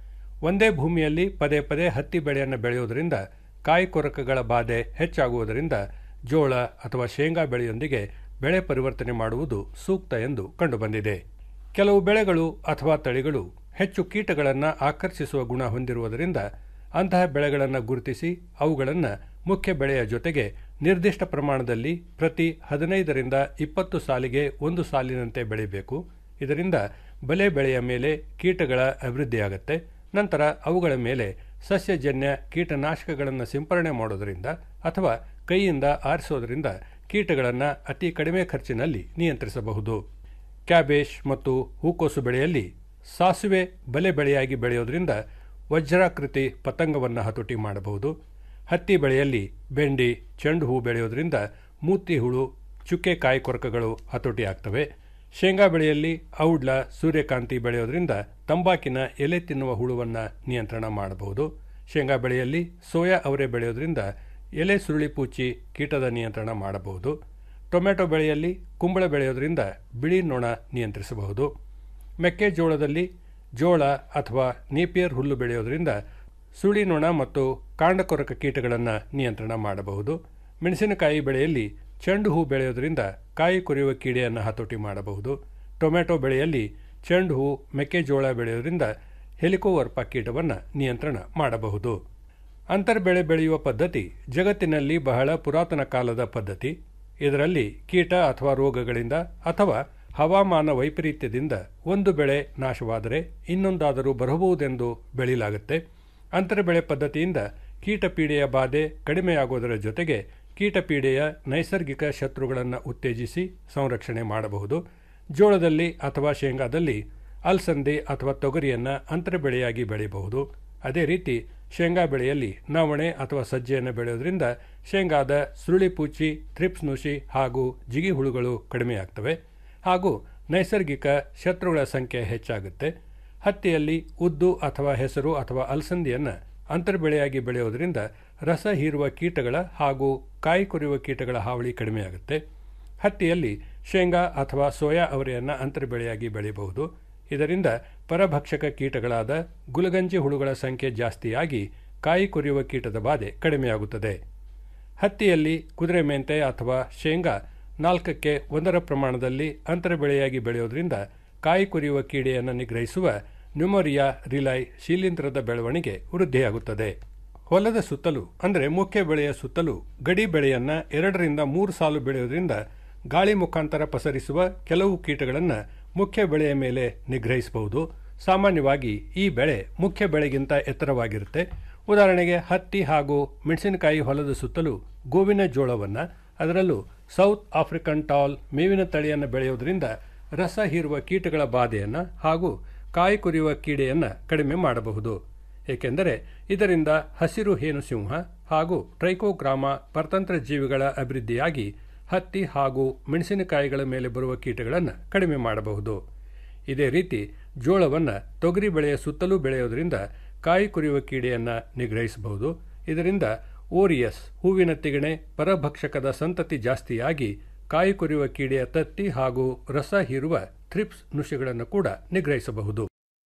ಒಂದೇ ಭೂಮಿಯಲ್ಲಿ ಪದೇ ಪದೇ ಹತ್ತಿ ಬೆಳೆಯನ್ನು ಬೆಳೆಯುವುದರಿಂದ ಕಾಯಿ ಕೊರಕಗಳ ಬಾಧೆ ಹೆಚ್ಚಾಗುವುದರಿಂದ ಜೋಳ ಅಥವಾ ಶೇಂಗಾ ಬೆಳೆಯೊಂದಿಗೆ ಬೆಳೆ ಪರಿವರ್ತನೆ ಮಾಡುವುದು ಸೂಕ್ತ ಎಂದು ಕಂಡುಬಂದಿದೆ ಕೆಲವು ಬೆಳೆಗಳು ಅಥವಾ ತಳಿಗಳು ಹೆಚ್ಚು ಕೀಟಗಳನ್ನು ಆಕರ್ಷಿಸುವ ಗುಣ ಹೊಂದಿರುವುದರಿಂದ ಅಂತಹ ಬೆಳೆಗಳನ್ನು ಗುರುತಿಸಿ ಅವುಗಳನ್ನು ಮುಖ್ಯ ಬೆಳೆಯ ಜೊತೆಗೆ ನಿರ್ದಿಷ್ಟ ಪ್ರಮಾಣದಲ್ಲಿ ಪ್ರತಿ ಹದಿನೈದರಿಂದ ಇಪ್ಪತ್ತು ಸಾಲಿಗೆ ಒಂದು ಸಾಲಿನಂತೆ ಬೆಳೆಯಬೇಕು ಇದರಿಂದ ಬಲೆ ಬೆಳೆಯ ಮೇಲೆ ಕೀಟಗಳ ಅಭಿವೃದ್ಧಿಯಾಗುತ್ತೆ ನಂತರ ಅವುಗಳ ಮೇಲೆ ಸಸ್ಯಜನ್ಯ ಕೀಟನಾಶಕಗಳನ್ನು ಸಿಂಪರಣೆ ಮಾಡೋದರಿಂದ ಅಥವಾ ಕೈಯಿಂದ ಆರಿಸೋದರಿಂದ ಕೀಟಗಳನ್ನು ಅತಿ ಕಡಿಮೆ ಖರ್ಚಿನಲ್ಲಿ ನಿಯಂತ್ರಿಸಬಹುದು ಕ್ಯಾಬೇಜ್ ಮತ್ತು ಹೂಕೋಸು ಬೆಳೆಯಲ್ಲಿ ಸಾಸಿವೆ ಬಲೆ ಬೆಳೆಯಾಗಿ ಬೆಳೆಯೋದ್ರಿಂದ ವಜ್ರಾಕೃತಿ ಪತಂಗವನ್ನು ಹತೋಟಿ ಮಾಡಬಹುದು ಹತ್ತಿ ಬೆಳೆಯಲ್ಲಿ ಬೆಂಡಿ ಚೆಂಡು ಹೂ ಬೆಳೆಯೋದ್ರಿಂದ ಮೂತಿ ಹುಳು ಚುಕ್ಕೆ ಕಾಯಿ ಕೊರಕಗಳು ಹತೋಟಿ ಆಗ್ತವೆ ಶೇಂಗಾ ಬೆಳೆಯಲ್ಲಿ ಔಡ್ಲ ಸೂರ್ಯಕಾಂತಿ ಬೆಳೆಯೋದ್ರಿಂದ ತಂಬಾಕಿನ ಎಲೆ ತಿನ್ನುವ ಹುಳುವನ್ನು ನಿಯಂತ್ರಣ ಮಾಡಬಹುದು ಶೇಂಗಾ ಬೆಳೆಯಲ್ಲಿ ಸೋಯಾ ಅವರೆ ಬೆಳೆಯೋದ್ರಿಂದ ಎಲೆ ಸುರುಳಿ ಪೂಚಿ ಕೀಟದ ನಿಯಂತ್ರಣ ಮಾಡಬಹುದು ಟೊಮೆಟೊ ಬೆಳೆಯಲ್ಲಿ ಕುಂಬಳ ಬೆಳೆಯೋದ್ರಿಂದ ಬಿಳಿ ನೊಣ ನಿಯಂತ್ರಿಸಬಹುದು ಮೆಕ್ಕೆಜೋಳದಲ್ಲಿ ಜೋಳ ಅಥವಾ ನೇಪಿಯರ್ ಹುಲ್ಲು ಬೆಳೆಯೋದ್ರಿಂದ ಸುಳಿ ನೊಣ ಮತ್ತು ಕಾಂಡಕೊರಕ ಕೀಟಗಳನ್ನು ನಿಯಂತ್ರಣ ಮಾಡಬಹುದು ಮೆಣಸಿನಕಾಯಿ ಬೆಳೆಯಲ್ಲಿ ಚೆಂಡು ಹೂ ಬೆಳೆಯೋದ್ರಿಂದ ಕಾಯಿ ಕೊರೆಯುವ ಕೀಡೆಯನ್ನು ಹತೋಟಿ ಮಾಡಬಹುದು ಟೊಮೆಟೊ ಬೆಳೆಯಲ್ಲಿ ಚೆಂಡು ಹೂ ಮೆಕ್ಕೆಜೋಳ ಬೆಳೆಯೋದ್ರಿಂದ ಹೆಲಿಕೋವರ್ಪ ಕೀಟವನ್ನು ನಿಯಂತ್ರಣ ಮಾಡಬಹುದು ಅಂತರ್ಬೆಳೆ ಬೆಳೆಯುವ ಪದ್ಧತಿ ಜಗತ್ತಿನಲ್ಲಿ ಬಹಳ ಪುರಾತನ ಕಾಲದ ಪದ್ಧತಿ ಇದರಲ್ಲಿ ಕೀಟ ಅಥವಾ ರೋಗಗಳಿಂದ ಅಥವಾ ಹವಾಮಾನ ವೈಪರೀತ್ಯದಿಂದ ಒಂದು ಬೆಳೆ ನಾಶವಾದರೆ ಇನ್ನೊಂದಾದರೂ ಬರಬಹುದೆಂದು ಬೆಳೆಯಲಾಗುತ್ತೆ ಅಂತರ್ಬೆಳೆ ಪದ್ಧತಿಯಿಂದ ಕೀಟಪೀಡೆಯ ಬಾಧೆ ಕಡಿಮೆಯಾಗುವುದರ ಜೊತೆಗೆ ಕೀಟಪೀಡೆಯ ನೈಸರ್ಗಿಕ ಶತ್ರುಗಳನ್ನು ಉತ್ತೇಜಿಸಿ ಸಂರಕ್ಷಣೆ ಮಾಡಬಹುದು ಜೋಳದಲ್ಲಿ ಅಥವಾ ಶೇಂಗಾದಲ್ಲಿ ಅಲಸಂದೆ ಅಥವಾ ತೊಗರಿಯನ್ನು ಅಂತರ್ಬೆಳೆಯಾಗಿ ಬೆಳೆಯಬಹುದು ಅದೇ ರೀತಿ ಶೇಂಗಾ ಬೆಳೆಯಲ್ಲಿ ನವಣೆ ಅಥವಾ ಸಜ್ಜೆಯನ್ನು ಬೆಳೆಯೋದ್ರಿಂದ ಶೇಂಗಾದ ಸುರುಳಿ ಪೂಚಿ ಥ್ರಿಪ್ಸ್ ನುಷಿ ಹಾಗೂ ಜಿಗಿ ಹುಳುಗಳು ಕಡಿಮೆಯಾಗ್ತವೆ ಹಾಗೂ ನೈಸರ್ಗಿಕ ಶತ್ರುಗಳ ಸಂಖ್ಯೆ ಹೆಚ್ಚಾಗುತ್ತೆ ಹತ್ತಿಯಲ್ಲಿ ಉದ್ದು ಅಥವಾ ಹೆಸರು ಅಥವಾ ಅಲಸಂದಿಯನ್ನು ಅಂತರ್ಬೆಳೆಯಾಗಿ ಬೆಳೆಯೋದ್ರಿಂದ ರಸ ಹೀರುವ ಕೀಟಗಳ ಹಾಗೂ ಕಾಯಿ ಕೊರೆಯುವ ಕೀಟಗಳ ಹಾವಳಿ ಕಡಿಮೆಯಾಗುತ್ತೆ ಹತ್ತಿಯಲ್ಲಿ ಶೇಂಗಾ ಅಥವಾ ಸೋಯಾ ಅವರೆಯನ್ನು ಅಂತರ್ಬೆಳೆಯಾಗಿ ಬೆಳೆಯಬಹುದು ಇದರಿಂದ ಪರಭಕ್ಷಕ ಕೀಟಗಳಾದ ಗುಲಗಂಜಿ ಹುಳುಗಳ ಸಂಖ್ಯೆ ಜಾಸ್ತಿಯಾಗಿ ಕಾಯಿ ಕೊರೆಯುವ ಕೀಟದ ಬಾಧೆ ಕಡಿಮೆಯಾಗುತ್ತದೆ ಹತ್ತಿಯಲ್ಲಿ ಕುದುರೆ ಮೆಂತೆ ಅಥವಾ ಶೇಂಗಾ ನಾಲ್ಕಕ್ಕೆ ಒಂದರ ಪ್ರಮಾಣದಲ್ಲಿ ಅಂತರ ಬೆಳೆಯಾಗಿ ಬೆಳೆಯೋದ್ರಿಂದ ಕಾಯಿ ಕೊರೆಯುವ ಕೀಡೆಯನ್ನು ನಿಗ್ರಹಿಸುವ ನ್ಯೂಮೋರಿಯಾ ರಿಲೈ ಶೀಲಿಂಧ್ರದ ಬೆಳವಣಿಗೆ ವೃದ್ಧಿಯಾಗುತ್ತದೆ ಹೊಲದ ಸುತ್ತಲೂ ಅಂದರೆ ಮುಖ್ಯ ಬೆಳೆಯ ಸುತ್ತಲೂ ಗಡಿ ಬೆಳೆಯನ್ನ ಎರಡರಿಂದ ಮೂರು ಸಾಲು ಬೆಳೆಯೋದ್ರಿಂದ ಗಾಳಿ ಮುಖಾಂತರ ಪಸರಿಸುವ ಕೆಲವು ಕೀಟಗಳನ್ನು ಮುಖ್ಯ ಬೆಳೆಯ ಮೇಲೆ ನಿಗ್ರಹಿಸಬಹುದು ಸಾಮಾನ್ಯವಾಗಿ ಈ ಬೆಳೆ ಮುಖ್ಯ ಬೆಳೆಗಿಂತ ಎತ್ತರವಾಗಿರುತ್ತೆ ಉದಾಹರಣೆಗೆ ಹತ್ತಿ ಹಾಗೂ ಮೆಣಸಿನಕಾಯಿ ಹೊಲದ ಸುತ್ತಲೂ ಗೋವಿನ ಜೋಳವನ್ನು ಅದರಲ್ಲೂ ಸೌತ್ ಆಫ್ರಿಕನ್ ಟಾಲ್ ಮೇವಿನ ತಳಿಯನ್ನು ಬೆಳೆಯೋದ್ರಿಂದ ರಸ ಹೀರುವ ಕೀಟಗಳ ಬಾಧೆಯನ್ನು ಹಾಗೂ ಕಾಯಿ ಕೊರೆಯುವ ಕೀಡೆಯನ್ನು ಕಡಿಮೆ ಮಾಡಬಹುದು ಏಕೆಂದರೆ ಇದರಿಂದ ಹಸಿರು ಹೇನು ಸಿಂಹ ಹಾಗೂ ಟ್ರೈಕೋಗ್ರಾಮ ಪರತಂತ್ರ ಜೀವಿಗಳ ಅಭಿವೃದ್ಧಿಯಾಗಿ ಹತ್ತಿ ಹಾಗೂ ಮೆಣಸಿನಕಾಯಿಗಳ ಮೇಲೆ ಬರುವ ಕೀಟಗಳನ್ನು ಕಡಿಮೆ ಮಾಡಬಹುದು ಇದೇ ರೀತಿ ಜೋಳವನ್ನು ತೊಗರಿ ಬೆಳೆಯ ಸುತ್ತಲೂ ಬೆಳೆಯೋದ್ರಿಂದ ಕಾಯಿ ಕೊರೆಯುವ ಕೀಡೆಯನ್ನು ನಿಗ್ರಹಿಸಬಹುದು ಇದರಿಂದ ಓರಿಯಸ್ ಹೂವಿನ ತಿಗಣೆ ಪರಭಕ್ಷಕದ ಸಂತತಿ ಜಾಸ್ತಿಯಾಗಿ ಕಾಯಿ ಕೊರೆಯುವ ಕೀಡೆಯ ತತ್ತಿ ಹಾಗೂ ರಸ ಹೀರುವ ಥ್ರಿಪ್ಸ್ ನುಷಿಗಳನ್ನು ಕೂಡ ನಿಗ್ರಹಿಸಬಹುದು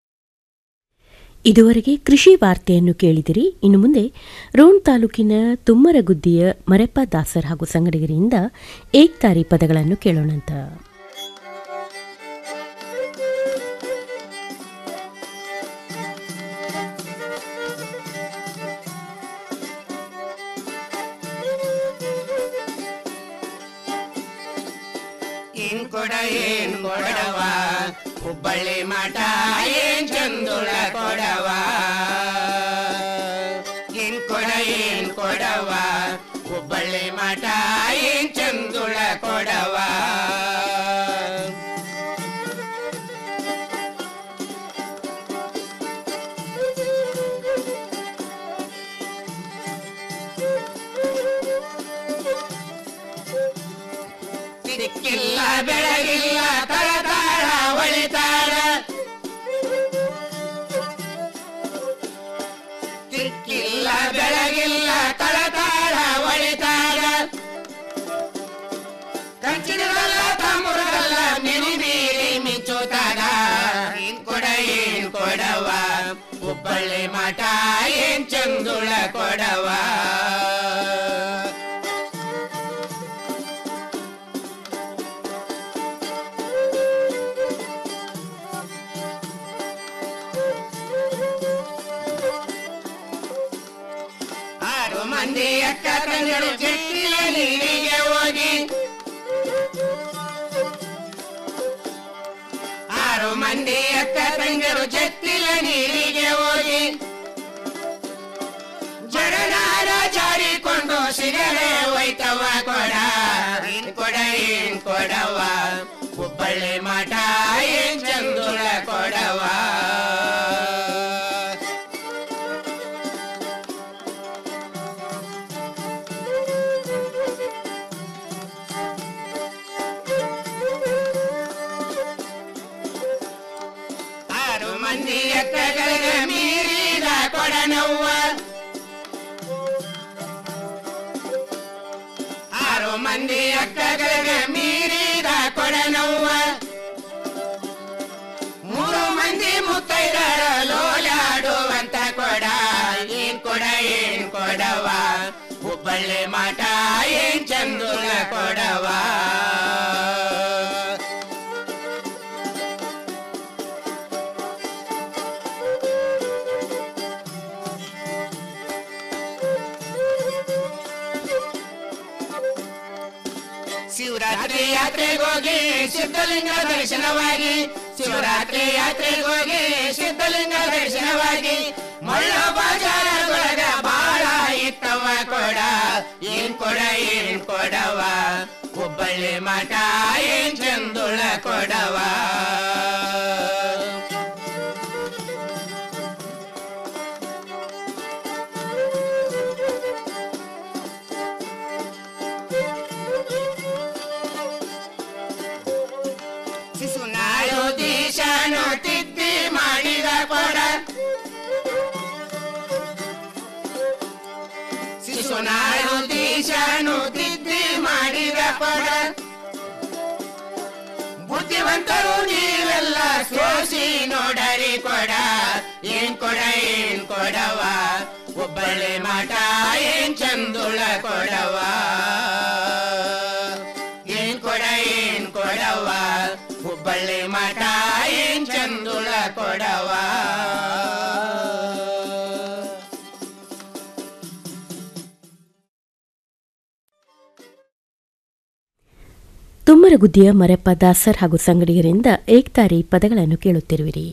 ಇದುವರೆಗೆ ಕೃಷಿ ವಾರ್ತೆಯನ್ನು ಕೇಳಿದಿರಿ ಇನ್ನು ಮುಂದೆ ರೋಣ್ ತಾಲೂಕಿನ ತುಮ್ಮರಗುದ್ದಿಯ ಮರೆಪ್ಪ ದಾಸರ್ ಹಾಗೂ ಸಂಗಡಿಗರಿಂದ ಏಕ್ತಾರಿ ಪದಗಳನ್ನು ಕೇಳೋಣಂತ ಏನ್ ಕೊಡ ಏನ್ ಕೊಡವ ಹುಬ್ಬಳ್ಳಿ ಮಠ ಏನ್ ಚಂದುಳ ಕೊಡವ ಏನ್ ಕೊಡ ಏನ್ ಕೊಡವ ಹುಬ್ಬಳ್ಳಿ ಮಠ ಏನ್ ಚಂದುಳ ಕೊಡವ ಸಿಕ್ಕಿಲ್ಲ ಬೆಳಗಿಲ್ಲ ತಳತಾಳ ಒಳಿತಾಳ ಸಿಕ್ಕಿಲ್ಲ ಬೆಳಗಿಲ್ಲ ತಳತಾಳ ಒಳಿತಾಳ ಕಂಚಿನಲ್ಲ ತಮ್ಮುರಲ್ಲ ಮಿನಿ ಮೀರಿ ಮಿಂಚುತ್ತಾಗ ಏನ್ ಕೊಡ ಏನ್ ಕೊಡವ ಹುಬ್ಬಳ್ಳಿ ಮಠ ಏನ್ ಚಂದುಳ ಕೊಡವ ಆರು ಮಂದಿ ಅಕ್ಕ ತಂಗಳು ಜಟ್ಟಿಲ ನೀರಿಗೆ ಹೋಗಿ ಆರು ಮಂದಿ ಅಕ್ಕ ತಂಗರು ಜಟ್ಟಿಲ ನೀರಿಗೆ ಹೋಗಿ ಜಡನಾರ ಜಾರಿಕೊಂಡು ಸಿಗರೆ ಒಯ್ತವ ಕೊಡ ಏನ್ ಕೊಡ ಏನ್ ಕೊಡವ ಹುಬ್ಬಳ್ಳಿ ಮಠ ಏನ್ ಚಂದುಳ ಕೊಡವ ಆರು ಮಂದಿ ಎಕ್ಕಗಳಿಗೆ ಮೀರಿದ ಕೊಡನವ್ವ ಆರು ಮಂದಿ ಅಕ್ಕಗಳಿಗೆ ಮೀರಿದ ಕೊಡನವ್ವ ಮೂರು ಮಂದಿ ಮುತ್ತೈದರ ಲೋಲಾಡುವಂತ ಕೊಡ ಏನ್ ಕೊಡ ಏನ್ ಕೊಡವ ಹುಬ್ಬಳ್ಳಿ ಮಠ ಏನ್ ಚಂದುಳ ಕೊಡವ ಶಿವರಾತ್ರಿ ಯಾತ್ರೆಗೋಗಿ ಸಿದ್ಧಲಿಂಗ ದರ್ಶನವಾಗಿ ಶಿವರಾತ್ರಿ ಯಾತ್ರೆಗೋಗಿ ಸಿದ್ಧಲಿಂಗ ದರ್ಶನವಾಗಿ ಮಳ್ಳ ಬಾಜಾರದೊಳಗ ಬಾಳ ಇತ್ತವ ಕೊಡ ಏನ್ ಕೊಡ ಏನ್ ಕೊಡವ ಹುಬ್ಬಳ್ಳಿ ಮಠ ಏನ್ ಚಂದುಳ ಕೊಡವ ಶಿಶುನಾಳು ದೀಶಾನು ತಿದ್ದಿ ಮಾಡಿದ ಕೊಡ ಶಿಶುನಾಳು ದೀಶಾನು ತಿದ್ದಿ ಮಾಡಿದ ಕೊಡ ಬುದ್ಧಿವಂತರು ನೀವೆಲ್ಲ ಸೋಸಿ ನೋಡರಿ ಕೊಡ ಏನ್ ಕೊಡ ಏನ್ ಕೊಡವ ಒಬ್ಬಳೆ ಮಠ ಏನ್ ಚಂದುಳ ಕೊಡವ ಏನ್ ಕೊಡ ಏನ್ ಕೊಡವ ಹುಬ್ಬಳ್ಳಿ ಮಠ ಏನ್ ಚಂದುಳ ಕೊಡವ ತುಮ್ಮರಗುದ್ದಿಯ ಮರೆಪ್ಪ ದಾಸರ್ ಹಾಗೂ ಸಂಗಡಿಗರಿಂದ ಏಕ್ತಾರಿ ಪದಗಳನ್ನು ಕೇಳುತ್ತಿರುವಿರಿ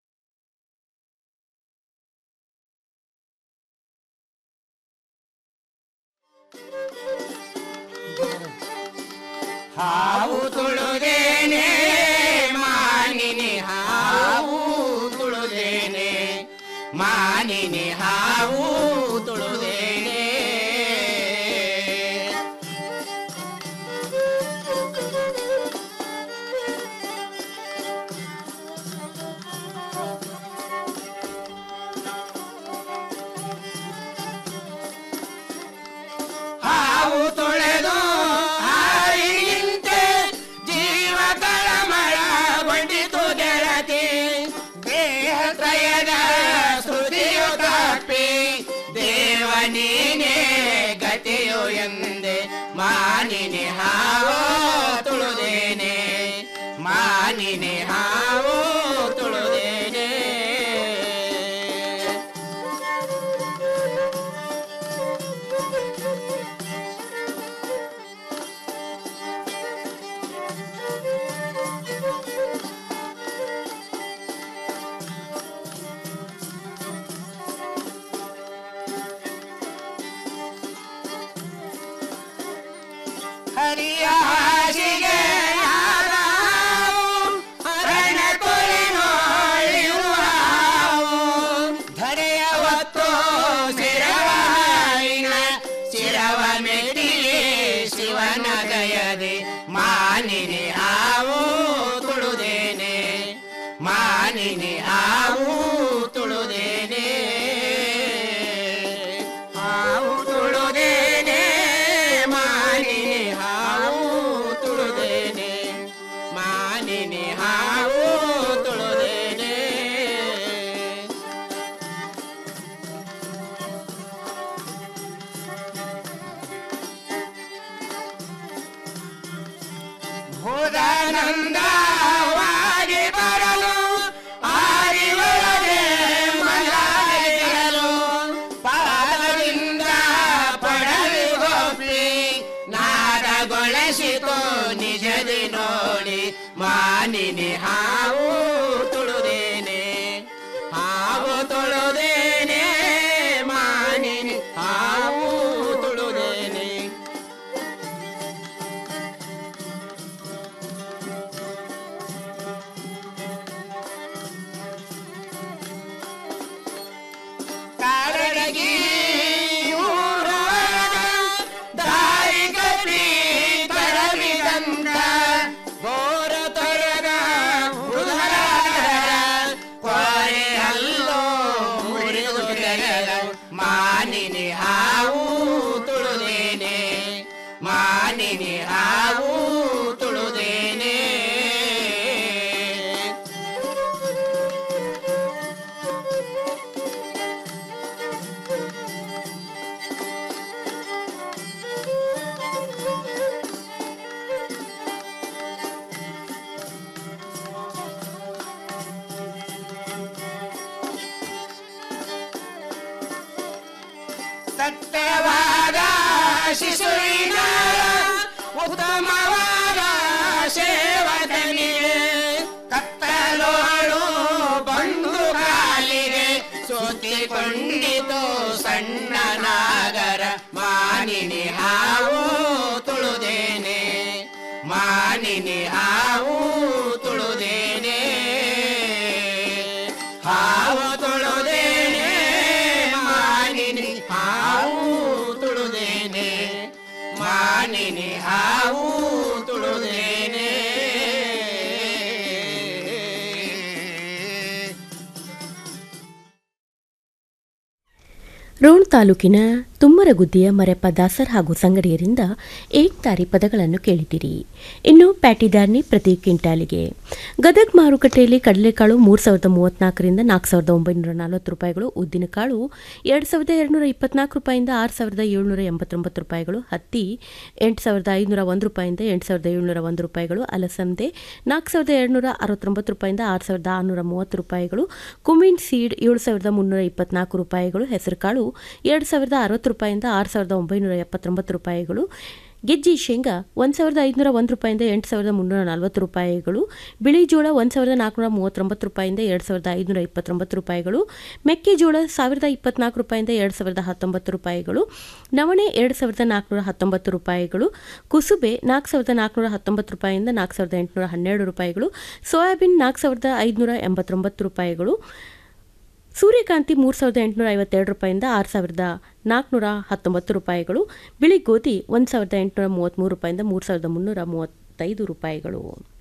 ಹಾವು ತುಳುದೇನೆ ಮಾನಿನಿ ಹಾವು ತುಳುದೇನೆ ಮಾನಿನಿ ಹಾವು ತುಳುದೇನೆ ಹಾವು ತೊಳೆದು ಹಾರಿನಿಂತೆ ಜೀವ ತಳಮಳಗೊಂಡಿತು ಗೆಳತಿ ದೇಹ ತ್ರಯದ ಶ್ರುತಿಯು ತಪ್ಪಿ ದೇವ ನೀನೇ ಗತಿಯು ಎಂದೆ ಮಾನಿನಿ ಹಾವು ತುಳುದೇನೆ ಮಾನಿನಿ ಹಾವು ತುಳುದೇನೆ ಹರಿಯ ಹಾಸಿಗೆ ಯಾರಾವು ಹರಣ ಕೊಲಿನೋಳಿರುವ ಹಾವು ಧರೆಯ ಹೊತ್ತು ಶಿರವಾಯಿನ ಶಿರವ ಮೆಟ್ಟಿ ಶಿವನ ದಯದೆ ಮಾ ಮಾನಿನಿ ಹಾವು ತುಳುದೇನೆ ಮಾನಿನಿ ಹಾವು ತುಳುದೇನೆ ಹಾವು ತುಳುದೇನೆ ಮಾನಿನಿ ಹಾವು ತುಳುದೇನೆ ಮಾನಿನಿ ಹಾವು ತುಳುದೇನೆ ಭೂದಾನಂದವಾಗಿ ಬರಲು ಆರಿವಳಗೆ ಮಲಾಗಿರಲು ಪಾದದಿಂದ ಪಡಲಿ ಗೋಪಿ ನಾದಗೊಳಿಸಿತು ನಿಜದಿ ನೋಡಿ ಮಾನಿನಿ ಹಾವು ತುಳುದೇನೆ ಹಾವು ತುಳುದೇನೆ ಮಾನಿನಿ ಹಾವು ತುಳುದೇನೆ ಕಾರಡಗಿ ಊರೊಳಗ ದಾರಿ ಕಟ್ಟಿ ಕರವಿದಂತ ಗೋರ ತೊರೆದ ಹುಡುಗರ ಕೊರೆ ಹಲ್ಲೋ ಮುರಿದು ತೆಗೆದ ಮಾನಿನಿ ಹಾವು ತುಳುದೇನೆ ಮಾನಿನಿ ಹಾವು ತುಳುದೇನೆ ಸತ್ಯವಾದ ಶಿಶುವಿನ ಉತ್ತಮವಾದ ಸೇವಕನಿಗೆ ಕತ್ತಲೋಳು ಬಂದು ಕಾಲಿಗೆ ಸೋತಿಕೊಂಡಿತು ಸಣ್ಣ ನಾಗರ ಮಾನಿನಿ ಹಾವು ತುಳುದೇನೆ ಮಾನಿನಿ ಹಾವು ತುಳುದೇನೆ ಹಾವು ತುಳುದೇನೆ ಮಾನಿನಿ ಹಾವು ತುಳುದೇನೆ ಮಾನಿನಿ ಹಾವು ತುಳುದೇನೆ ರೋಣ ತಾಲೂಕಿನ ತುಮ್ಮರಗುದ್ದಿಯ ಮರೆಪ್ಪ ದಾಸರ್ ಹಾಗೂ ಸಂಗಡಿಯರಿಂದ ಏಕ್ತಾರಿ ಪದಗಳನ್ನು ಕೇಳಿದಿರಿ ಇನ್ನು ಪ್ಯಾಟಿದಾರ್ನಿ ಪ್ರತಿ ಕ್ವಿಂಟಾಲಿಗೆ ಗದಗ್ ಮಾರುಕಟ್ಟೆಯಲ್ಲಿ ಕಡಲೆಕಾಳು ಮೂರು ಸಾವಿರದ ಮೂವತ್ನಾಲ್ಕರಿಂದ ನಾಲ್ಕು ಸಾವಿರದ ಒಂಬೈನೂರ ನಲವತ್ತು ರೂಪಾಯಿಗಳು ಉದ್ದಿನಕಾಳು ಎರಡು ಸಾವಿರದ ಎರಡುನೂರ ಇಪ್ಪತ್ನಾಲ್ಕು ರೂಪಾಯಿಂದ ಆರು ಸಾವಿರದ ಏಳುನೂರ ಎಂಬತ್ತೊಂಬತ್ತು ರೂಪಾಯಿಗಳು ಹತ್ತಿ ಎಂಟು ಸಾವಿರದ ಐದುನೂರ ಒಂದು ರೂಪಾಯಿಂದ ಎಂಟು ಸಾವಿರದ ಏಳುನೂರ ಒಂದು ರೂಪಾಯಿಗಳು ಅಲಸಂದೆ ನಾಲ್ಕು ಸಾವಿರದ ಎರಡುನೂರ ಅರವತ್ತೊಂಬತ್ತು ರೂಪಾಯಿಂದ ಆರು ಸಾವಿರದ ಆರುನೂರ ಮೂವತ್ತು ರೂಪಾಯಿಗಳು ಕುಮಿನ್ ಸೀಡ್ ಏಳು ಸಾವಿರದ ಮುನ್ನೂರ ಇಪ್ಪತ್ನಾಲ್ಕು ರೂಪಾಯಿಗಳು ಹೆಸರುಕಾಳು ಎರಡು ಸಾವಿರದ ಅರವತ್ತು ರೂಪಾಯಿಂದ ಆರು ಸಾವಿರದ ಒಂಬೈನೂರ ಎಪ್ಪತ್ತೊಂಬತ್ತು ರೂಪಾಯಿಗಳು ಗೆಜ್ಜಿ ಶೇಂಗಾ ಒಂದು ಸಾವಿರದ ಐದುನೂರ ಒಂದು ರೂಪಾಯಿಂದ ಎಂಟು ಸಾವಿರದ ಮುನ್ನೂರ ನಲವತ್ತು ರೂಪಾಯಿಗಳು ಬಿಳಿ ಜೋಳ ಒಂದು ಸಾವಿರದ ನಾಲ್ಕುನೂರ ಮೂವತ್ತೊಂಬತ್ತು ರೂಪಾಯಿಂದ ಎರಡು ಸಾವಿರದ ಐದುನೂರ ಇಪ್ಪತ್ತೊಂಬತ್ತು ರೂಪಾಯಿಗಳು ಮೆಕ್ಕೆಜೋಳ ಸಾವಿರದ ಇಪ್ಪತ್ನಾಲ್ಕು ರೂಪಾಯಿಂದ ಎರಡು ಸಾವಿರದ ಹತ್ತೊಂಬತ್ತು ರೂಪಾಯಿಗಳು ನವಣೆ ಎರಡು ಸಾವಿರದ ನಾಲ್ಕುನೂರ ಹತ್ತೊಂಬತ್ತು ರೂಪಾಯಿಗಳು ಕುಸುಬೆ ನಾಲ್ಕು ಸಾವಿರದ ನಾಲ್ಕುನೂರ ಹತ್ತೊಂಬತ್ತು ರೂಪಾಯಿಂದ ನಾಲ್ಕು ಸಾವಿರದ ಎಂಟುನೂರ ಹನ್ನೆರಡು ರೂಪಾಯಿಗಳು ಸೋಯಾಬೀನ್ ನಾಲ್ಕು ಸಾವಿರದ ಐದುನೂರ ಎಂಬತ್ತೊಂಬತ್ತು ರೂಪಾಯಿಗಳು ಸೂರ್ಯಕಾಂತಿ ಮೂರು ಸಾವಿರದ ಎಂಟುನೂರ ಐವತ್ತೆರಡು ರೂಪಾಯಿಂದ ಆರು ಸಾವಿರದ ನಾಲ್ಕುನೂರ ಹತ್ತೊಂಬತ್ತು ರೂಪಾಯಿಗಳು ಬಿಳಿ ಗೋಧಿ ಒಂದು ಸಾವಿರದ ಎಂಟುನೂರ ಮೂವತ್ತ್ಮೂರು ರೂಪಾಯಿಂದ ಮೂರು ಸಾವಿರದ ಮುನ್ನೂರ ಮೂವತ್ತೈದು ರೂಪಾಯಿಗಳು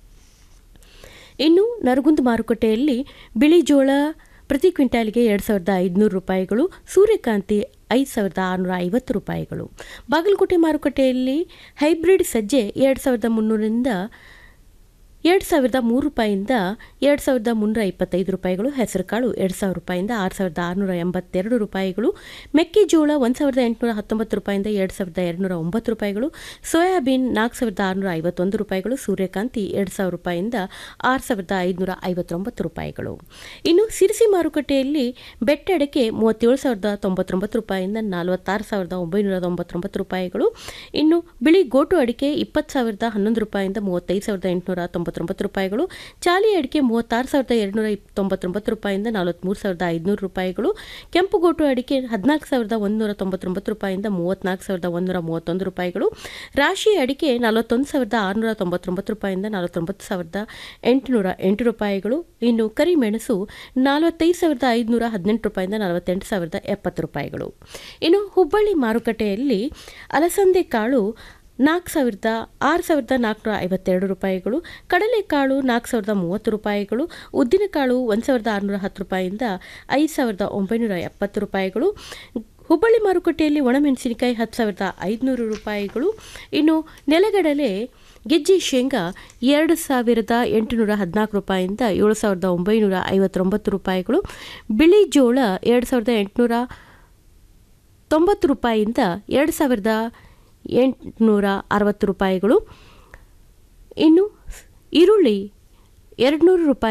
ಇನ್ನು ನರಗುಂದ ಮಾರುಕಟ್ಟೆಯಲ್ಲಿ ಬಿಳಿ ಜೋಳ ಪ್ರತಿ ಕ್ವಿಂಟಾಲ್ಗೆ ಎರಡು ಸಾವಿರದ ಐದುನೂರು ರೂಪಾಯಿಗಳು ಸೂರ್ಯಕಾಂತಿ ಐದು ಸಾವಿರದ ಆರುನೂರ ಐವತ್ತು ರೂಪಾಯಿಗಳು ಬಾಗಲಕೋಟೆ ಮಾರುಕಟ್ಟೆಯಲ್ಲಿ ಹೈಬ್ರಿಡ್ ಸಜ್ಜೆ ಎರಡು ಸಾವಿರದ ಮುನ್ನೂರಿಂದ ಎರಡು ಸಾವಿರದ ಮೂರು ರೂಪಾಯಿಂದ ಎರಡು ಸಾವಿರದ ಮುನ್ನೂರ ಇಪ್ಪತ್ತೈದು ರೂಪಾಯಿಗಳು ಹೆಸರುಕಾಳು ಎರಡು ಸಾವಿರ ರೂಪಾಯಿಂದ ಆರು ಸಾವಿರದ ಆರುನೂರ ಎಂಬತ್ತೆರಡು ರೂಪಾಯಿಗಳು ಮೆಕ್ಕೆಜೋಳ ಒಂದು ಸಾವಿರದ ಎಂಟುನೂರ ಹತ್ತೊಂಬತ್ತು ರೂಪಾಯಿಂದ ಎರಡು ಸಾವಿರದ ಎರಡುನೂರ ಒಂಬತ್ತು ರೂಪಾಯಿಗಳು ಸೋಯಾಬೀನ್ ನಾಲ್ಕು ಸಾವಿರದ ಆರುನೂರ ಐವತ್ತೊಂದು ರೂಪಾಯಿಗಳು ಸೂರ್ಯಕಾಂತಿ ಎರಡು ಸಾವಿರ ರೂಪಾಯಿಂದ ಆರು ಸಾವಿರದ ಐದುನೂರ ಐವತ್ತೊಂಬತ್ತು ರೂಪಾಯಿಗಳು ಇನ್ನು ಸಿರಿಸಿ ಮಾರುಕಟ್ಟೆಯಲ್ಲಿ ಬೆಟ್ಟಡಕ್ಕೆ ಮೂವತ್ತೇಳು ಸಾವಿರದ ತೊಂಬತ್ತೊಂಬತ್ತು ರೂಪಾಯಿಂದ ನಲವತ್ತಾರು ಸಾವಿರದ ಒಂಬೈನೂರ ತೊಂಬತ್ತೊಂಬತ್ತು ರೂಪಾಯಿಗಳು ಇನ್ನು ಬಿಳಿ ಗೋಟು ಅಡಿಕೆ ಇಪ್ಪತ್ತು ಸಾವಿರದ ಹನ್ನೊಂದು ರೂಪಾಯಿಂದ ಮೂವತ್ತೈದು ಸಾವಿರದ ಎಂಟುನೂರ ತೊಂಬತ್ತೊಂಬತ್ತು ರೂಪಾಯಿಗಳು ಚಾಲಿ ಅಡಿಕೆ ಮೂವತ್ತಾರು ಸಾವಿರದ ಎರಡುನೂರ ತೊಂಬತ್ತೊಂಬತ್ತು ರೂಪಾಯಿಂದ ನಲವತ್ತ್ಮೂರು ಸಾವಿರದ ಐದುನೂರು ರೂಪಾಯಿಗಳು ಕೆಂಪು ಗೋಟು ಅಡಿಕೆ ಹದಿನಾಲ್ಕು ಸಾವಿರದ ಒಂದುನೂರ ತೊಂಬತ್ತೊಂಬತ್ತು ರೂಪಾಯಿಂದ ಮೂವತ್ತ್ನಾಲ್ಕು ಸಾವಿರದ ಒಂದೂರ ಮೂವತ್ತೊಂದು ರೂಪಾಯಿಗಳು ರಾಶಿ ಅಡಿಕೆ ನಲವತ್ತೊಂದು ಸಾವಿರದ ಆರುನೂರ ತೊಂಬತ್ತೊಂಬತ್ತು ರೂಪಾಯಿಂದ ನಲವತ್ತೊಂಬತ್ತು ಸಾವಿರದ ಎಂಟುನೂರ ಎಂಟು ರೂಪಾಯಿಗಳು ಇನ್ನು ಕರಿಮೆಣಸು ನಲವತ್ತೈದು ಸಾವಿರದ ಐದುನೂರ ಹದಿನೆಂಟು ರೂಪಾಯಿಂದ ನಲವತ್ತೆಂಟು ಸಾವಿರದ ಎಪ್ಪತ್ತು ರೂಪಾಯಿಗಳು ಇನ್ನು ಹುಬ್ಬಳ್ಳಿ ಮಾರುಕಟ್ಟೆಯಲ್ಲಿ ಅಲಸಂದೆ ಕಾಳು ನಾಲ್ಕು ಸಾವಿರದ ಆರು ಸಾವಿರದ ನಾಲ್ಕುನೂರ ಐವತ್ತೆರಡು ರೂಪಾಯಿಗಳು ಕಡಲೆಕಾಳು ನಾಲ್ಕು ಸಾವಿರದ ಮೂವತ್ತು ರೂಪಾಯಿಗಳು ಉದ್ದಿನಕಾಳು ಒಂದು ಸಾವಿರದ ಆರುನೂರ ಹತ್ತು ರೂಪಾಯಿಯಿಂದ ಐದು ಸಾವಿರದ ಒಂಬೈನೂರ ಎಪ್ಪತ್ತು ರೂಪಾಯಿಗಳು ಹುಬ್ಬಳ್ಳಿ ಮಾರುಕಟ್ಟೆಯಲ್ಲಿ ಒಣಮೆಣಸಿನಕಾಯಿ ಹತ್ತು ಸಾವಿರದ ಐದುನೂರು ರೂಪಾಯಿಗಳು ಇನ್ನು ನೆಲಗಡಲೆ ಗೆಜ್ಜೆ ಶೇಂಗಾ ಎರಡು ಸಾವಿರದ ಎಂಟುನೂರ ಹದಿನಾಲ್ಕು ರೂಪಾಯಿಯಿಂದ ಏಳು ಸಾವಿರದ ಒಂಬೈನೂರ ಐವತ್ತೊಂಬತ್ತು ರೂಪಾಯಿಗಳು ಬಿಳಿ ಜೋಳ ಎರಡು ಸಾವಿರದ ಎಂಟುನೂರ ತೊಂಬತ್ತು ರೂಪಾಯಿಯಿಂದ ಎರಡು ಸಾವಿರದ ಎಂಟುನೂರ ಅರವತ್ತು ರೂಪಾಯಿಗಳು ಇನ್ನು ಈರುಳ್ಳಿ ಎರಡು ನೂರು ರೂಪಾಯಿ